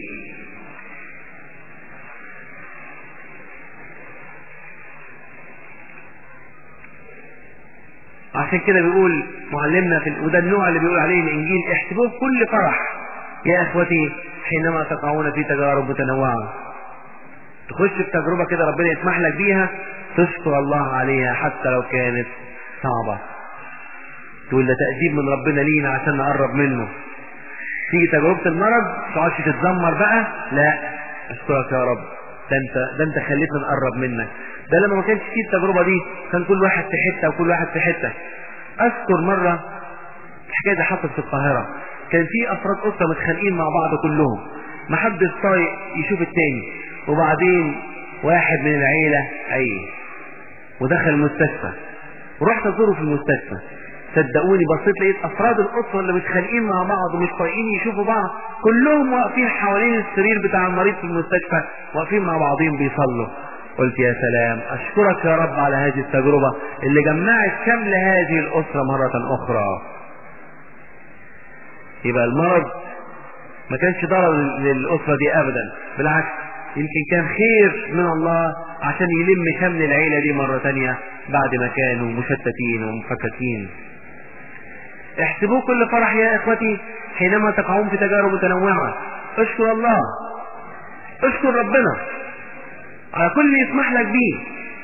A: عشان كده بيقول معلمنا في وده النوع اللي بيقول عليه الانجيل احسبوه كل فرح يا اخوتي حينما تقعون في تجارب متنوعه تخش في تجربه كده ربنا يسمح لك بيها تشكر الله عليها حتى لو كانت صعبه تقول ده تأديب من ربنا لينا عشان نقرب منه تيجي تجربة المرض ما تقعدش تتذمر بقى لا اشكرك يا رب ده انت ده انت خليتنا نقرب منك ده لما ما كانش فيه التجربة دي كان كل واحد في حتة وكل واحد في حتة اذكر مرة الحكاية دي حصلت في القاهرة كان في افراد اسرة متخانقين مع بعض كلهم ما حدش طايق يشوف التاني وبعدين واحد من العيلة اي ودخل المستشفى ورحت ازوره في المستشفى صدقوني بصيت لقيت افراد الاسره اللي متخانقين مع بعض ومش طايقين يشوفوا بعض كلهم واقفين حوالين السرير بتاع المريض في المستشفى واقفين مع بعضهم بيصلوا قلت يا سلام اشكرك يا رب على هذه التجربه اللي جمعت شمل هذه الاسره مره اخرى يبقى المرض ما كانش ضرر للاسره دي ابدا بالعكس يمكن كان خير من الله عشان يلم شمل العيله دي مره تانية بعد ما كانوا مشتتين ومفككين احسبوه كل فرح يا اخوتي حينما تقعون في تجارب متنوعة اشكر الله اشكر ربنا على كل اللي يسمح لك بيه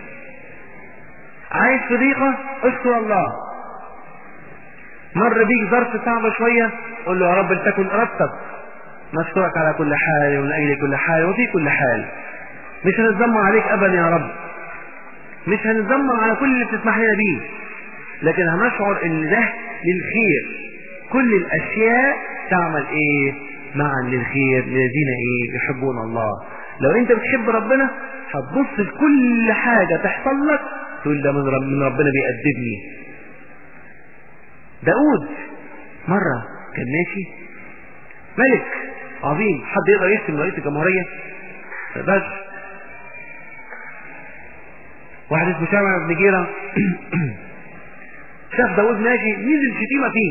A: عايز في ضيقة اشكر الله مر بيك ظرف صعب شوية قول له يا رب لتكن ارادتك نشكرك على كل حال ومن اجل كل حال وفي كل حال مش هنتذمر عليك ابدا يا رب مش هنتذمر على كل اللي بتسمح لنا بيه لكن هنشعر ان ده للخير كل الاشياء تعمل ايه معا للخير للذين ايه يحبون الله لو انت بتحب ربنا هتبص لكل حاجة تحصل لك تقول ده من, رب من ربنا بيأدبني داود مرة كان ماشي ملك عظيم حد يقدر يشتم رئيس الجمهورية بس واحد اسمه شامع بن جيرة شاف داود ماشي نزل شتيمة فيه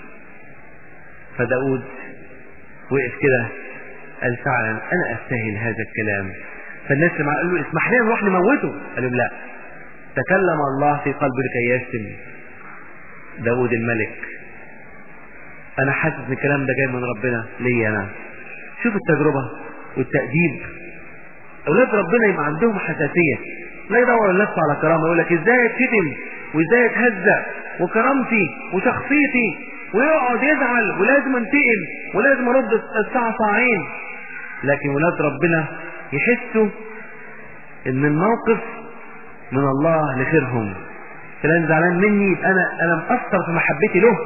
A: فداود وقف كده قال فعلا انا استاهل هذا الكلام فالناس لما قالوا له اسمح لنا نروح نموته قال لهم لا تكلم الله في قلبه لكي يشتم داود الملك انا حاسس ان الكلام ده جاي من ربنا ليا انا شوف التجربة والتأديب اولاد ربنا يبقى عندهم حساسية لا يدور لنفسه على كرامة يقول لك ازاي اتشتم وازاي اتهزأ وكرامتي وشخصيتي ويقعد يزعل ولازم انتقم ولازم ارد الساعة ساعين لكن ولاد ربنا يحسوا ان الموقف من الله لخيرهم فلان زعلان مني يبقى انا انا مقصر في محبتي له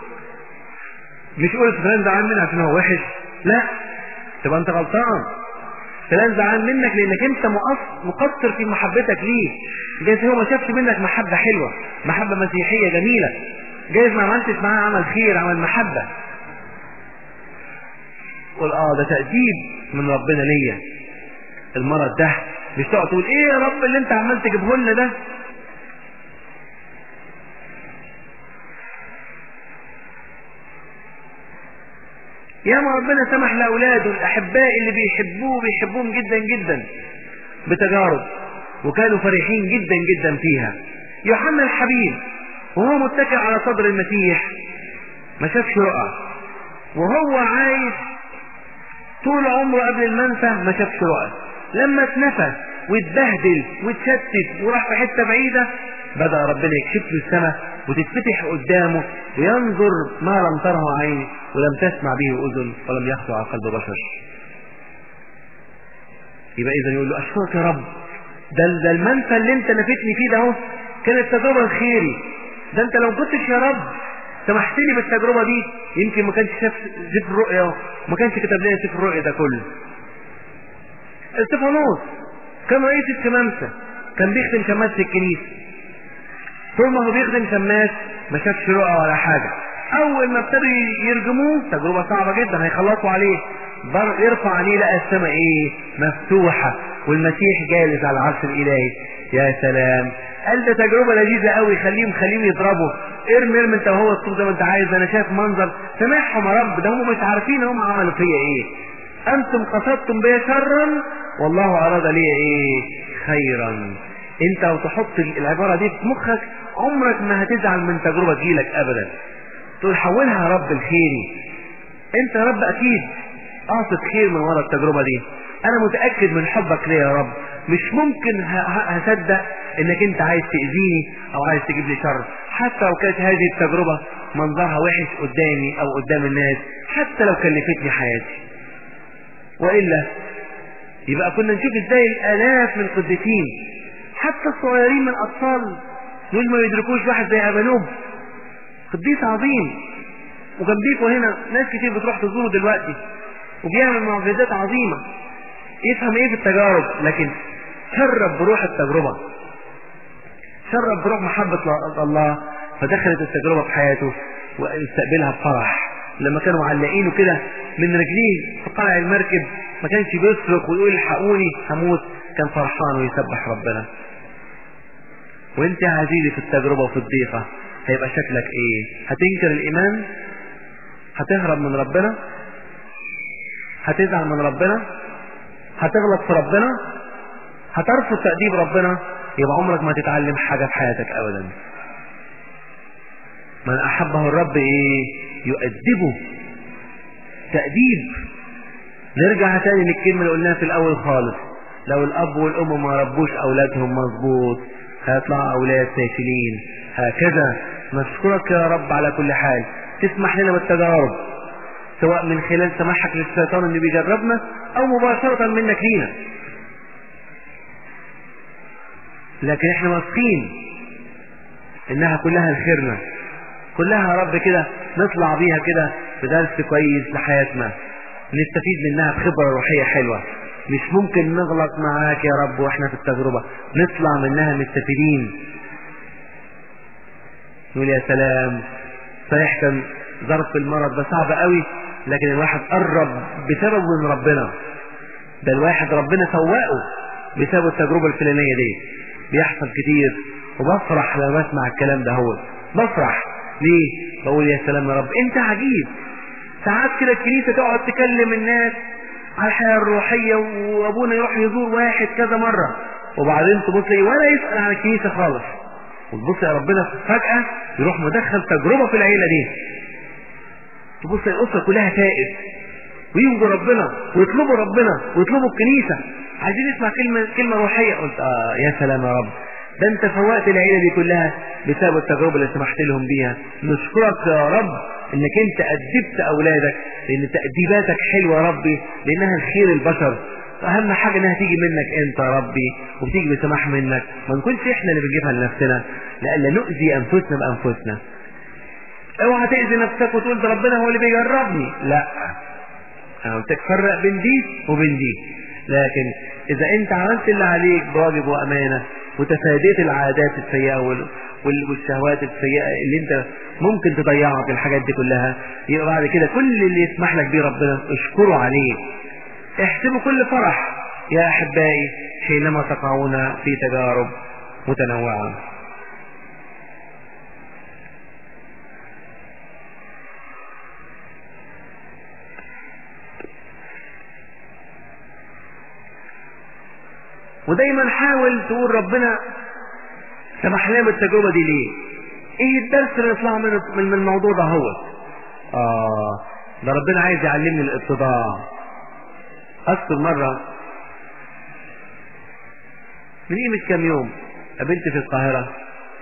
A: مش قلت فلان زعلان مني عشان هو وحش لا تبقى انت غلطان فلان زعلان منك لانك انت مقصر في محبتك ليه جايز هو ما شافش منك محبة حلوة محبة مسيحية جميلة جايز ما عملتش معاه عمل خير عمل محبة قول اه ده تأديب من ربنا ليا المرض ده مش تقعد تقول ايه يا رب اللي انت عمال تجيبه لنا ده يا ما ربنا سمح لاولاده الاحباء اللي بيحبوه بيحبوهم جدا جدا بتجارب وكانوا فرحين جدا جدا فيها يوحنا الحبيب وهو متكئ على صدر المسيح ما شافش رؤى وهو عايش طول عمره قبل المنفى ما شافش رؤى لما اتنفى واتبهدل واتشتت وراح في حته بعيده بدا ربنا يكشف له السماء وتتفتح قدامه وينظر ما لم تره عين ولم تسمع به اذن ولم يخطر على قلب بشر يبقى اذا يقول له اشكرك يا رب ده ده المنفى اللي انت نفيتني فيه ده اهو كانت تجربه خيري ده انت لو كنتش يا رب سمحت لي بالتجربه دي يمكن ما كانش شاف سفر الرؤيا ما كانش كتب لنا سفر الرؤيا ده كله استفانوس كان رئيس الشمامسه كان بيخدم شماس في الكنيسه طول ما هو بيخدم شماس ما شافش رؤى ولا حاجه اول ما ابتدوا يرجموه تجربه صعبه جدا هيخلصوا عليه بر يرفع عليه لقى السماء ايه مفتوحه والمسيح جالس على العرش الالهي يا سلام قال ده تجربه لذيذه قوي خليهم خليهم يضربوا ارمي ارمي انت وهو الطوب زي ما انت عايز انا شايف منظر سامحهم يا رب ده هم مش عارفين هم عملوا فيا ايه انتم قصدتم بي شرا والله اراد لي ايه خيرا انت وتحط العباره دي في مخك عمرك ما هتزعل من تجربه تجيلك ابدا تقول حولها يا رب الخيري انت يا رب اكيد قاصد خير من ورا التجربه دي انا متاكد من حبك ليا يا رب مش ممكن هصدق انك انت عايز تاذيني او عايز تجيب لي شر حتى لو كانت هذه التجربه منظرها وحش قدامي او قدام الناس حتى لو كلفتني حياتي وإلا يبقى كنا نشوف ازاي الآلاف من القديسين حتى الصغيرين من الأطفال دول ما يدركوش واحد زي أبانوب قديس عظيم وجنبيكوا هنا ناس كتير بتروح تزوره دلوقتي وبيعمل معجزات عظيمة يفهم ايه في التجارب لكن شرب بروح التجربة شرب بروح محبة الله فدخلت التجربة في حياته واستقبلها بفرح لما كانوا معلقينه كده من رجليه في قلع المركب ما كانش بيصرخ ويقول الحقوني هموت كان فرحان ويسبح ربنا وانت يا عزيزي في التجربة وفي الضيقة هيبقى شكلك ايه هتنكر الايمان هتهرب من ربنا هتزعل من ربنا هتغلط في ربنا هترفض تأديب ربنا يبقى عمرك ما تتعلم حاجة في حياتك ابدا من احبه الرب ايه يؤدبه تأديب نرجع تاني للكلمة اللي قلناها في الاول خالص لو الاب والام ما ربوش اولادهم مظبوط هيطلعوا اولاد فاشلين هكذا نشكرك يا رب على كل حال تسمح لنا بالتجارب سواء من خلال سماحك للشيطان اللي بيجربنا او مباشرة منك لينا لكن احنا واثقين انها كلها لخيرنا كلها يا رب كده نطلع بيها كده بدرس كويس لحياتنا نستفيد منها بخبرة روحية حلوة مش ممكن نغلط معاك يا رب واحنا في التجربة نطلع منها مستفيدين نقول يا سلام صحيح كان ظرف المرض ده صعب قوي لكن الواحد قرب بسببه من ربنا ده الواحد ربنا سوقه بسبب التجربة الفلانية دي بيحصل كتير وبفرح لما بسمع الكلام ده هو بفرح ليه بقول يا سلام يا رب انت عجيب ساعات كده الكنيسة تقعد تكلم الناس على الحياة الروحية وابونا يروح يزور واحد كذا مرة وبعدين تبص ايه ولا يسأل عن الكنيسة خالص وتبص يا ربنا فجأة يروح مدخل تجربة في العيلة دي تبص الأسرة كلها تائب ويجوا ربنا ويطلبوا ربنا ويطلبوا الكنيسة عايزين نسمع كلمة كلمة روحية قلت اه يا سلام يا رب ده انت فوقت العيلة دي كلها بسبب التجربة اللي سمحت لهم بيها نشكرك يا رب انك انت ادبت اولادك لان تأديباتك حلوة يا ربي لانها الخير البشر اهم حاجة انها تيجي منك انت يا ربي وبتيجي بسماح منك ما نكونش احنا اللي بنجيبها لنفسنا لألا نؤذي انفسنا بانفسنا اوعى تأذي نفسك وتقول ده ربنا هو اللي بيجربني لا انا قلت لك فرق بين دي وبين دي لكن اذا انت عملت اللي عليك بواجب وامانه وتفاديت العادات السيئه وال... والشهوات السيئه اللي انت ممكن تضيعها في الحاجات دي كلها يبقى بعد كده كل اللي يسمح لك بيه ربنا اشكره عليه احسبوا كل فرح يا احبائي حينما تقعون في تجارب متنوعه ودايما حاول تقول ربنا سمح لنا بالتجربة دي ليه ايه الدرس اللي نطلع منه من الموضوع ده هو اه ده ربنا عايز يعلمني الاتضاع اذكر مرة من قيمة كام يوم قابلت في القاهرة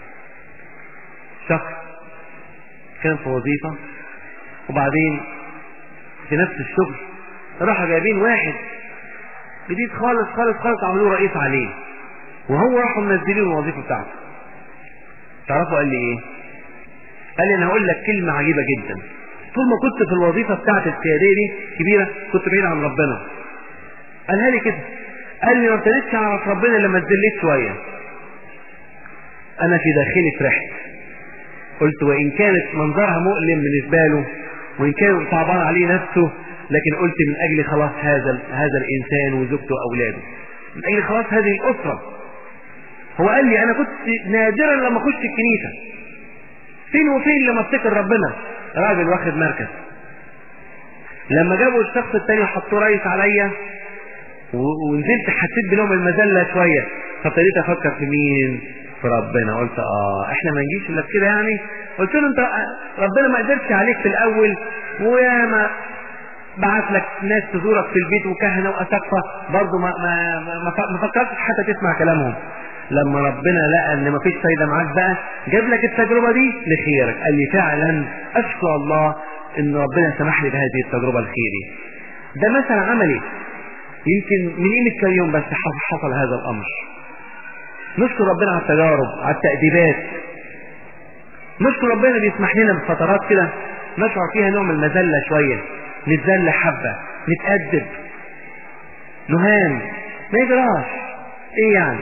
A: شخص كان في وظيفة وبعدين في نفس الشغل راحوا جايبين واحد جديد خالص خالص خالص عملوه رئيس عليه وهو راحوا منزلين الوظيفه بتاعته تعرفوا قال لي ايه قال لي انا هقول لك كلمه عجيبه جدا طول ما كنت في الوظيفه بتاعتي السياديه دي كبيره كنت بعيد عن ربنا قالها لي كده قال لي ما ابتديتش اعرف ربنا لما اتذليت شويه انا في داخلي فرحت قلت وان كانت منظرها مؤلم بالنسبه له وان كان صعبان عليه نفسه لكن قلت من اجل خلاص هذا هذا الانسان وزوجته واولاده من اجل خلاص هذه الاسره هو قال لي انا كنت نادرا لما اخش الكنيسه فين وفين لما افتكر ربنا راجل واخد مركز لما جابوا الشخص التاني وحطوه رئيس عليا ونزلت حسيت بنوع من المذله شويه فابتديت افكر في مين في ربنا قلت اه احنا ما نجيش الا كده يعني قلت له انت ربنا ما قدرش عليك في الاول وياما بعت لك ناس تزورك في البيت وكهنه واساقفه برضه ما ما ما, ما فكرتش حتى تسمع كلامهم لما ربنا لقى ان مفيش فايده معاك بقى جاب لك التجربه دي لخيرك قال لي فعلا اشكر الله ان ربنا سمح لي بهذه التجربة الخيري ده مثلا عملي يمكن من قيمة كام يوم بس حصل هذا الامر نشكر ربنا على التجارب على التأديبات نشكر ربنا بيسمح لنا بفترات كده نشعر فيها نوع من المذلة شوية نتذل حبة نتأدب نهان ما يجراش ايه يعني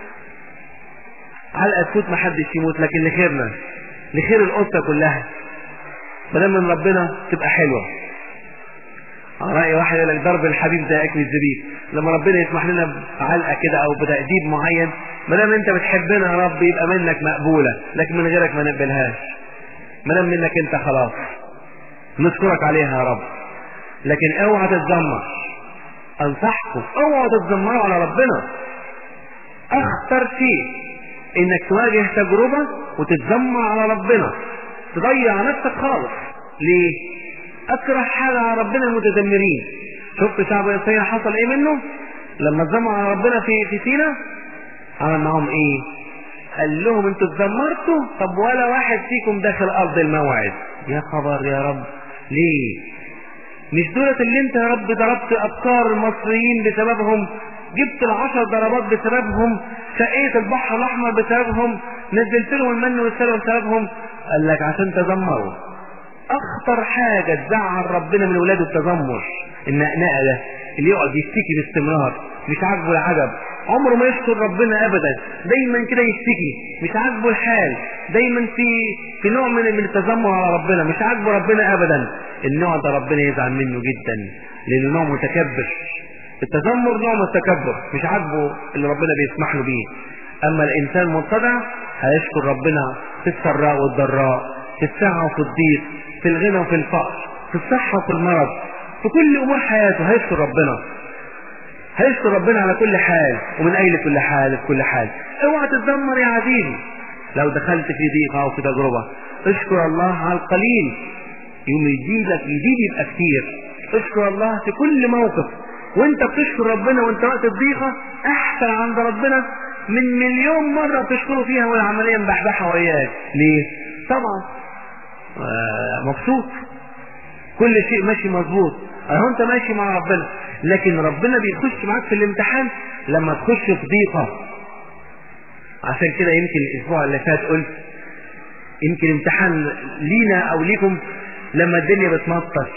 A: علقة تفوت ما حدش يموت لكن لخيرنا لخير الأسرة كلها مدام من ربنا تبقى حلوة على رأي واحد يقول لك ضرب الحبيب زي أكل الزبيب لما ربنا يسمح لنا بعلقة كده أو بتأديب معين ما دام أنت بتحبنا يا رب يبقى منك مقبولة لكن من غيرك ما نقبلهاش ما دام منك أنت خلاص نشكرك عليها يا رب لكن اوعى تتذمر انصحكم اوعى تتذمروا على ربنا اخطر شيء انك تواجه تجربة وتتذمر على ربنا تضيع نفسك خالص ليه اكره حاجة على ربنا المتذمرين شفت شعب اسرائيل حصل ايه منه لما اتذمر على ربنا في في سينا عمل معاهم ايه قال لهم انتوا اتذمرتوا طب ولا واحد فيكم داخل ارض الموعد يا خبر يا رب ليه مش دولة اللي انت يا رب ضربت افكار المصريين بسببهم جبت العشر ضربات بسببهم شقيت البحر الاحمر بسببهم نزلت لهم المن والسلوى بسببهم قال لك عشان تذمروا اخطر حاجة تزعل ربنا من ولاده التذمر النقنقة ده اللي يقعد يشتكي باستمرار مش عاجبه العجب عمره ما يشكر ربنا ابدا دايما كده يشتكي مش عاجبه الحال دايما في في نوع من من التذمر على ربنا مش عاجبه ربنا ابدا النوع ده ربنا يزعل منه جدا لانه نوع متكبر التذمر نوع من التكبر مش عاجبه اللي ربنا بيسمح له بيه اما الانسان متضع هيشكر ربنا في السراء والضراء في السعه وفي الضيق في الغنى وفي الفقر في الصحه وفي المرض في كل امور حياته هيشكر ربنا هيشكر ربنا على كل حال ومن اين كل حال في كل حال اوعى تتذمر يا عزيزي لو دخلت في ضيقه او في تجربه اشكر الله على القليل يوم يزيدك يزيد يبقى كتير اشكر الله في كل موقف وانت بتشكر ربنا وانت وقت الضيقه احسن عند ربنا من مليون مره بتشكره فيها والعمليه مبحبحه وياك ليه؟ طبعا آه مبسوط كل شيء ماشي مظبوط اهو انت ماشي مع ربنا لكن ربنا بيخش معاك في الامتحان لما تخش في ضيقه عشان كده يمكن الاسبوع اللي فات قلت يمكن امتحان لينا او ليكم لما الدنيا بتمطر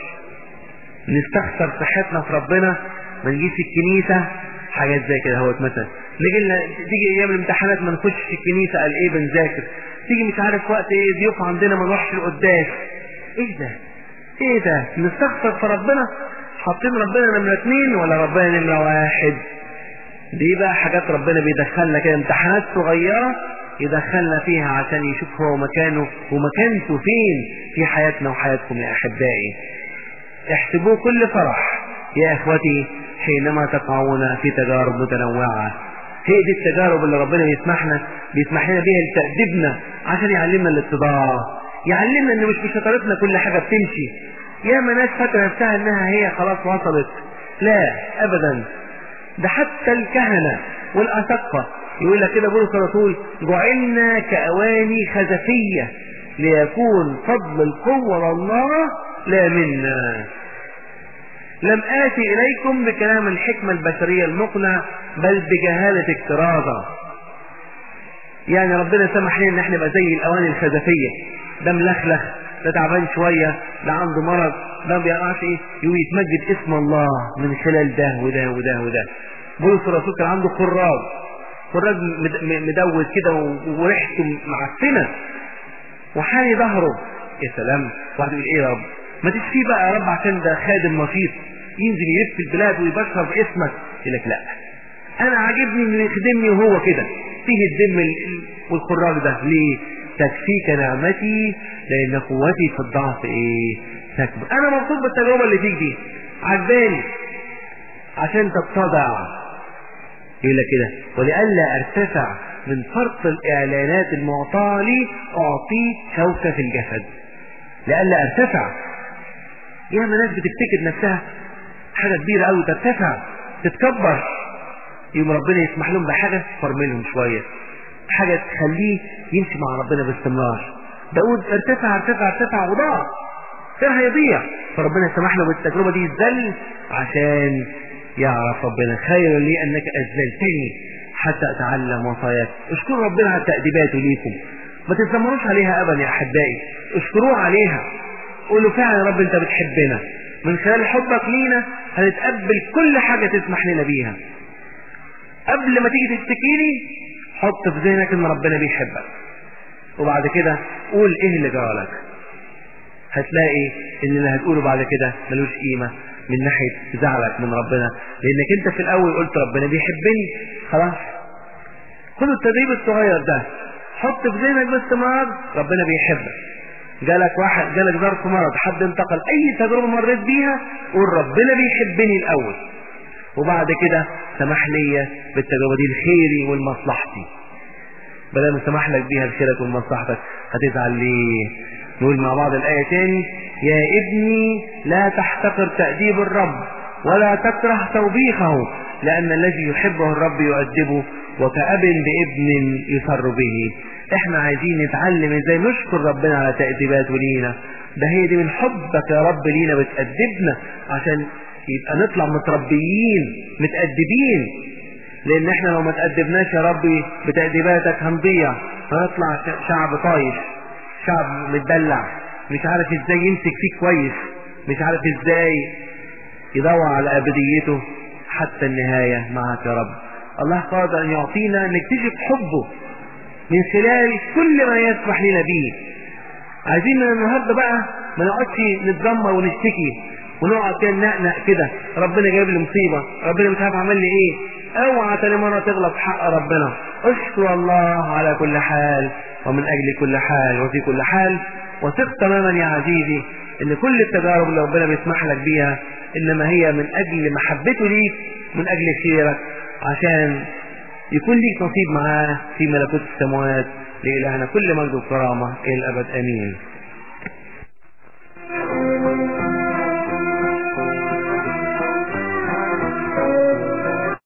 A: نستخسر صحتنا في ربنا ما نجيش الكنيسه حاجات زي كده اهوت مثلا نيجي لنا تيجي ايام الامتحانات ما نخش الكنيسه قال ايه بنذاكر تيجي مش عارف وقت ايه ضيوف عندنا ما نروحش القداس ايه ده ايه ده نستخسر في ربنا حاطين ربنا نمرة اتنين ولا ربنا نمرة واحد دي بقى حاجات ربنا بيدخلنا كده امتحانات صغيرة يدخلنا فيها عشان يشوف هو مكانه ومكانته فين في حياتنا وحياتكم يا أحبائي احسبوه كل فرح يا إخوتي حينما تقعون في تجارب متنوعة هي دي التجارب اللي ربنا بيسمحنا بيسمح لنا بيها لتأدبنا عشان يعلمنا الاتضاع يعلمنا ان مش بشطارتنا كل حاجة بتمشي ياما ناس فاكره نفسها انها هي خلاص وصلت لا ابدا ده حتى الكهنة والأسقة يقول لك كده بولس الرسول جعلنا كأواني خزفية ليكون فضل القوة لله لا منا لم آتي إليكم بكلام الحكمة البشرية المقنع بل بجهالة اكتراثة يعني ربنا سمح لنا ان احنا نبقى زي الاواني الخزفية ده ملخلخ ده تعبان شوية ده عنده مرض ده ما بيعرفش ايه يقوم يتمجد اسم الله من خلال ده وده وده وده بولس الرسول كان عنده خراج خراج مدوز كده وريحته معفنة وحاني ظهره يا سلام واحد يقول ايه يا رب ما تشفيه بقى يا رب عشان ده خادم نشيط ينزل يلف البلاد ويبشر باسمك يقول لك لا انا عاجبني انه يخدمني وهو كده فيه الدم والخراج ده ليه تكفيك نعمتي لان قوتي في الضعف ايه تكبر انا مبسوط بالتجربه اللي فيك دي عجباني عشان تتضع يقول لك كده ولئلا ارتفع من فرط الاعلانات المعطاه لي اعطيه شوكه في الجسد لئلا ارتفع ياما ناس بتفتكر نفسها حاجه كبيره قوي ترتفع تتكبر يوم ربنا يسمح لهم بحاجه فرملهم شويه حاجه تخليه يمشي مع ربنا باستمرار داود ارتفع ارتفع ارتفع وضاع كان هيضيع فربنا سمح له بالتجربة دي يذل عشان يعرف ربنا خير لي انك اذلتني حتى اتعلم وصاياك اشكروا ربنا على تأديباته ليكم ما تتذمروش عليها ابدا يا احبائي اشكروه عليها قولوا فعلا يا رب انت بتحبنا من خلال حبك لينا هنتقبل كل حاجة تسمح لنا بيها قبل ما تيجي تشتكيني حط في ذهنك ان ربنا بيحبك وبعد كده قول ايه اللي جرالك هتلاقي ان اللي هتقوله بعد كده ملوش قيمة من ناحية زعلك من ربنا لانك انت في الاول قلت ربنا بيحبني خلاص خدوا التدريب الصغير ده حط في ذهنك باستمرار ربنا بيحبك جالك واحد جالك ظرف مرض حد انتقل اي تجربة مريت بيها قول ربنا بيحبني الاول وبعد كده سمح لي بالتجربة دي لخيري ولمصلحتي بدل ما سمح لك بيها لخيرك ولمصلحتك هتزعل ليه نقول مع بعض الآية تاني يا ابني لا تحتقر تأديب الرب ولا تكره توبيخه لأن الذي يحبه الرب يؤدبه وكأب بابن يسر به احنا عايزين نتعلم ازاي نشكر ربنا على تأديباته لينا ده هي دي من حبك يا رب لينا بتأدبنا عشان يبقى نطلع متربيين متأدبين لان احنا لو ما تأدبناش يا ربي بتأديباتك هنضيع هنطلع شعب طايش شعب متدلع مش عارف ازاي يمسك فيك كويس مش عارف ازاي يدور على ابديته حتى النهاية معك يا رب الله قادر ان يعطينا نكتشف حبه من خلال كل ما يسمح لنا به عايزين من النهارده بقى ما نقعدش نتذمر ونشتكي ونقعد كده نقنق كده ربنا جايب لي مصيبه ربنا مش عارف عمل لي ايه اوعى تاني مره تغلط في حق ربنا اشكر الله على كل حال ومن اجل كل حال وفي كل حال وثق تماما يا عزيزي ان كل التجارب اللي ربنا بيسمح لك بيها انما هي من اجل محبته ليك من اجل خيرك عشان يكون ليك نصيب معاه في ملكوت السماوات لإلهنا كل مجد وكرامة إلى الأبد آمين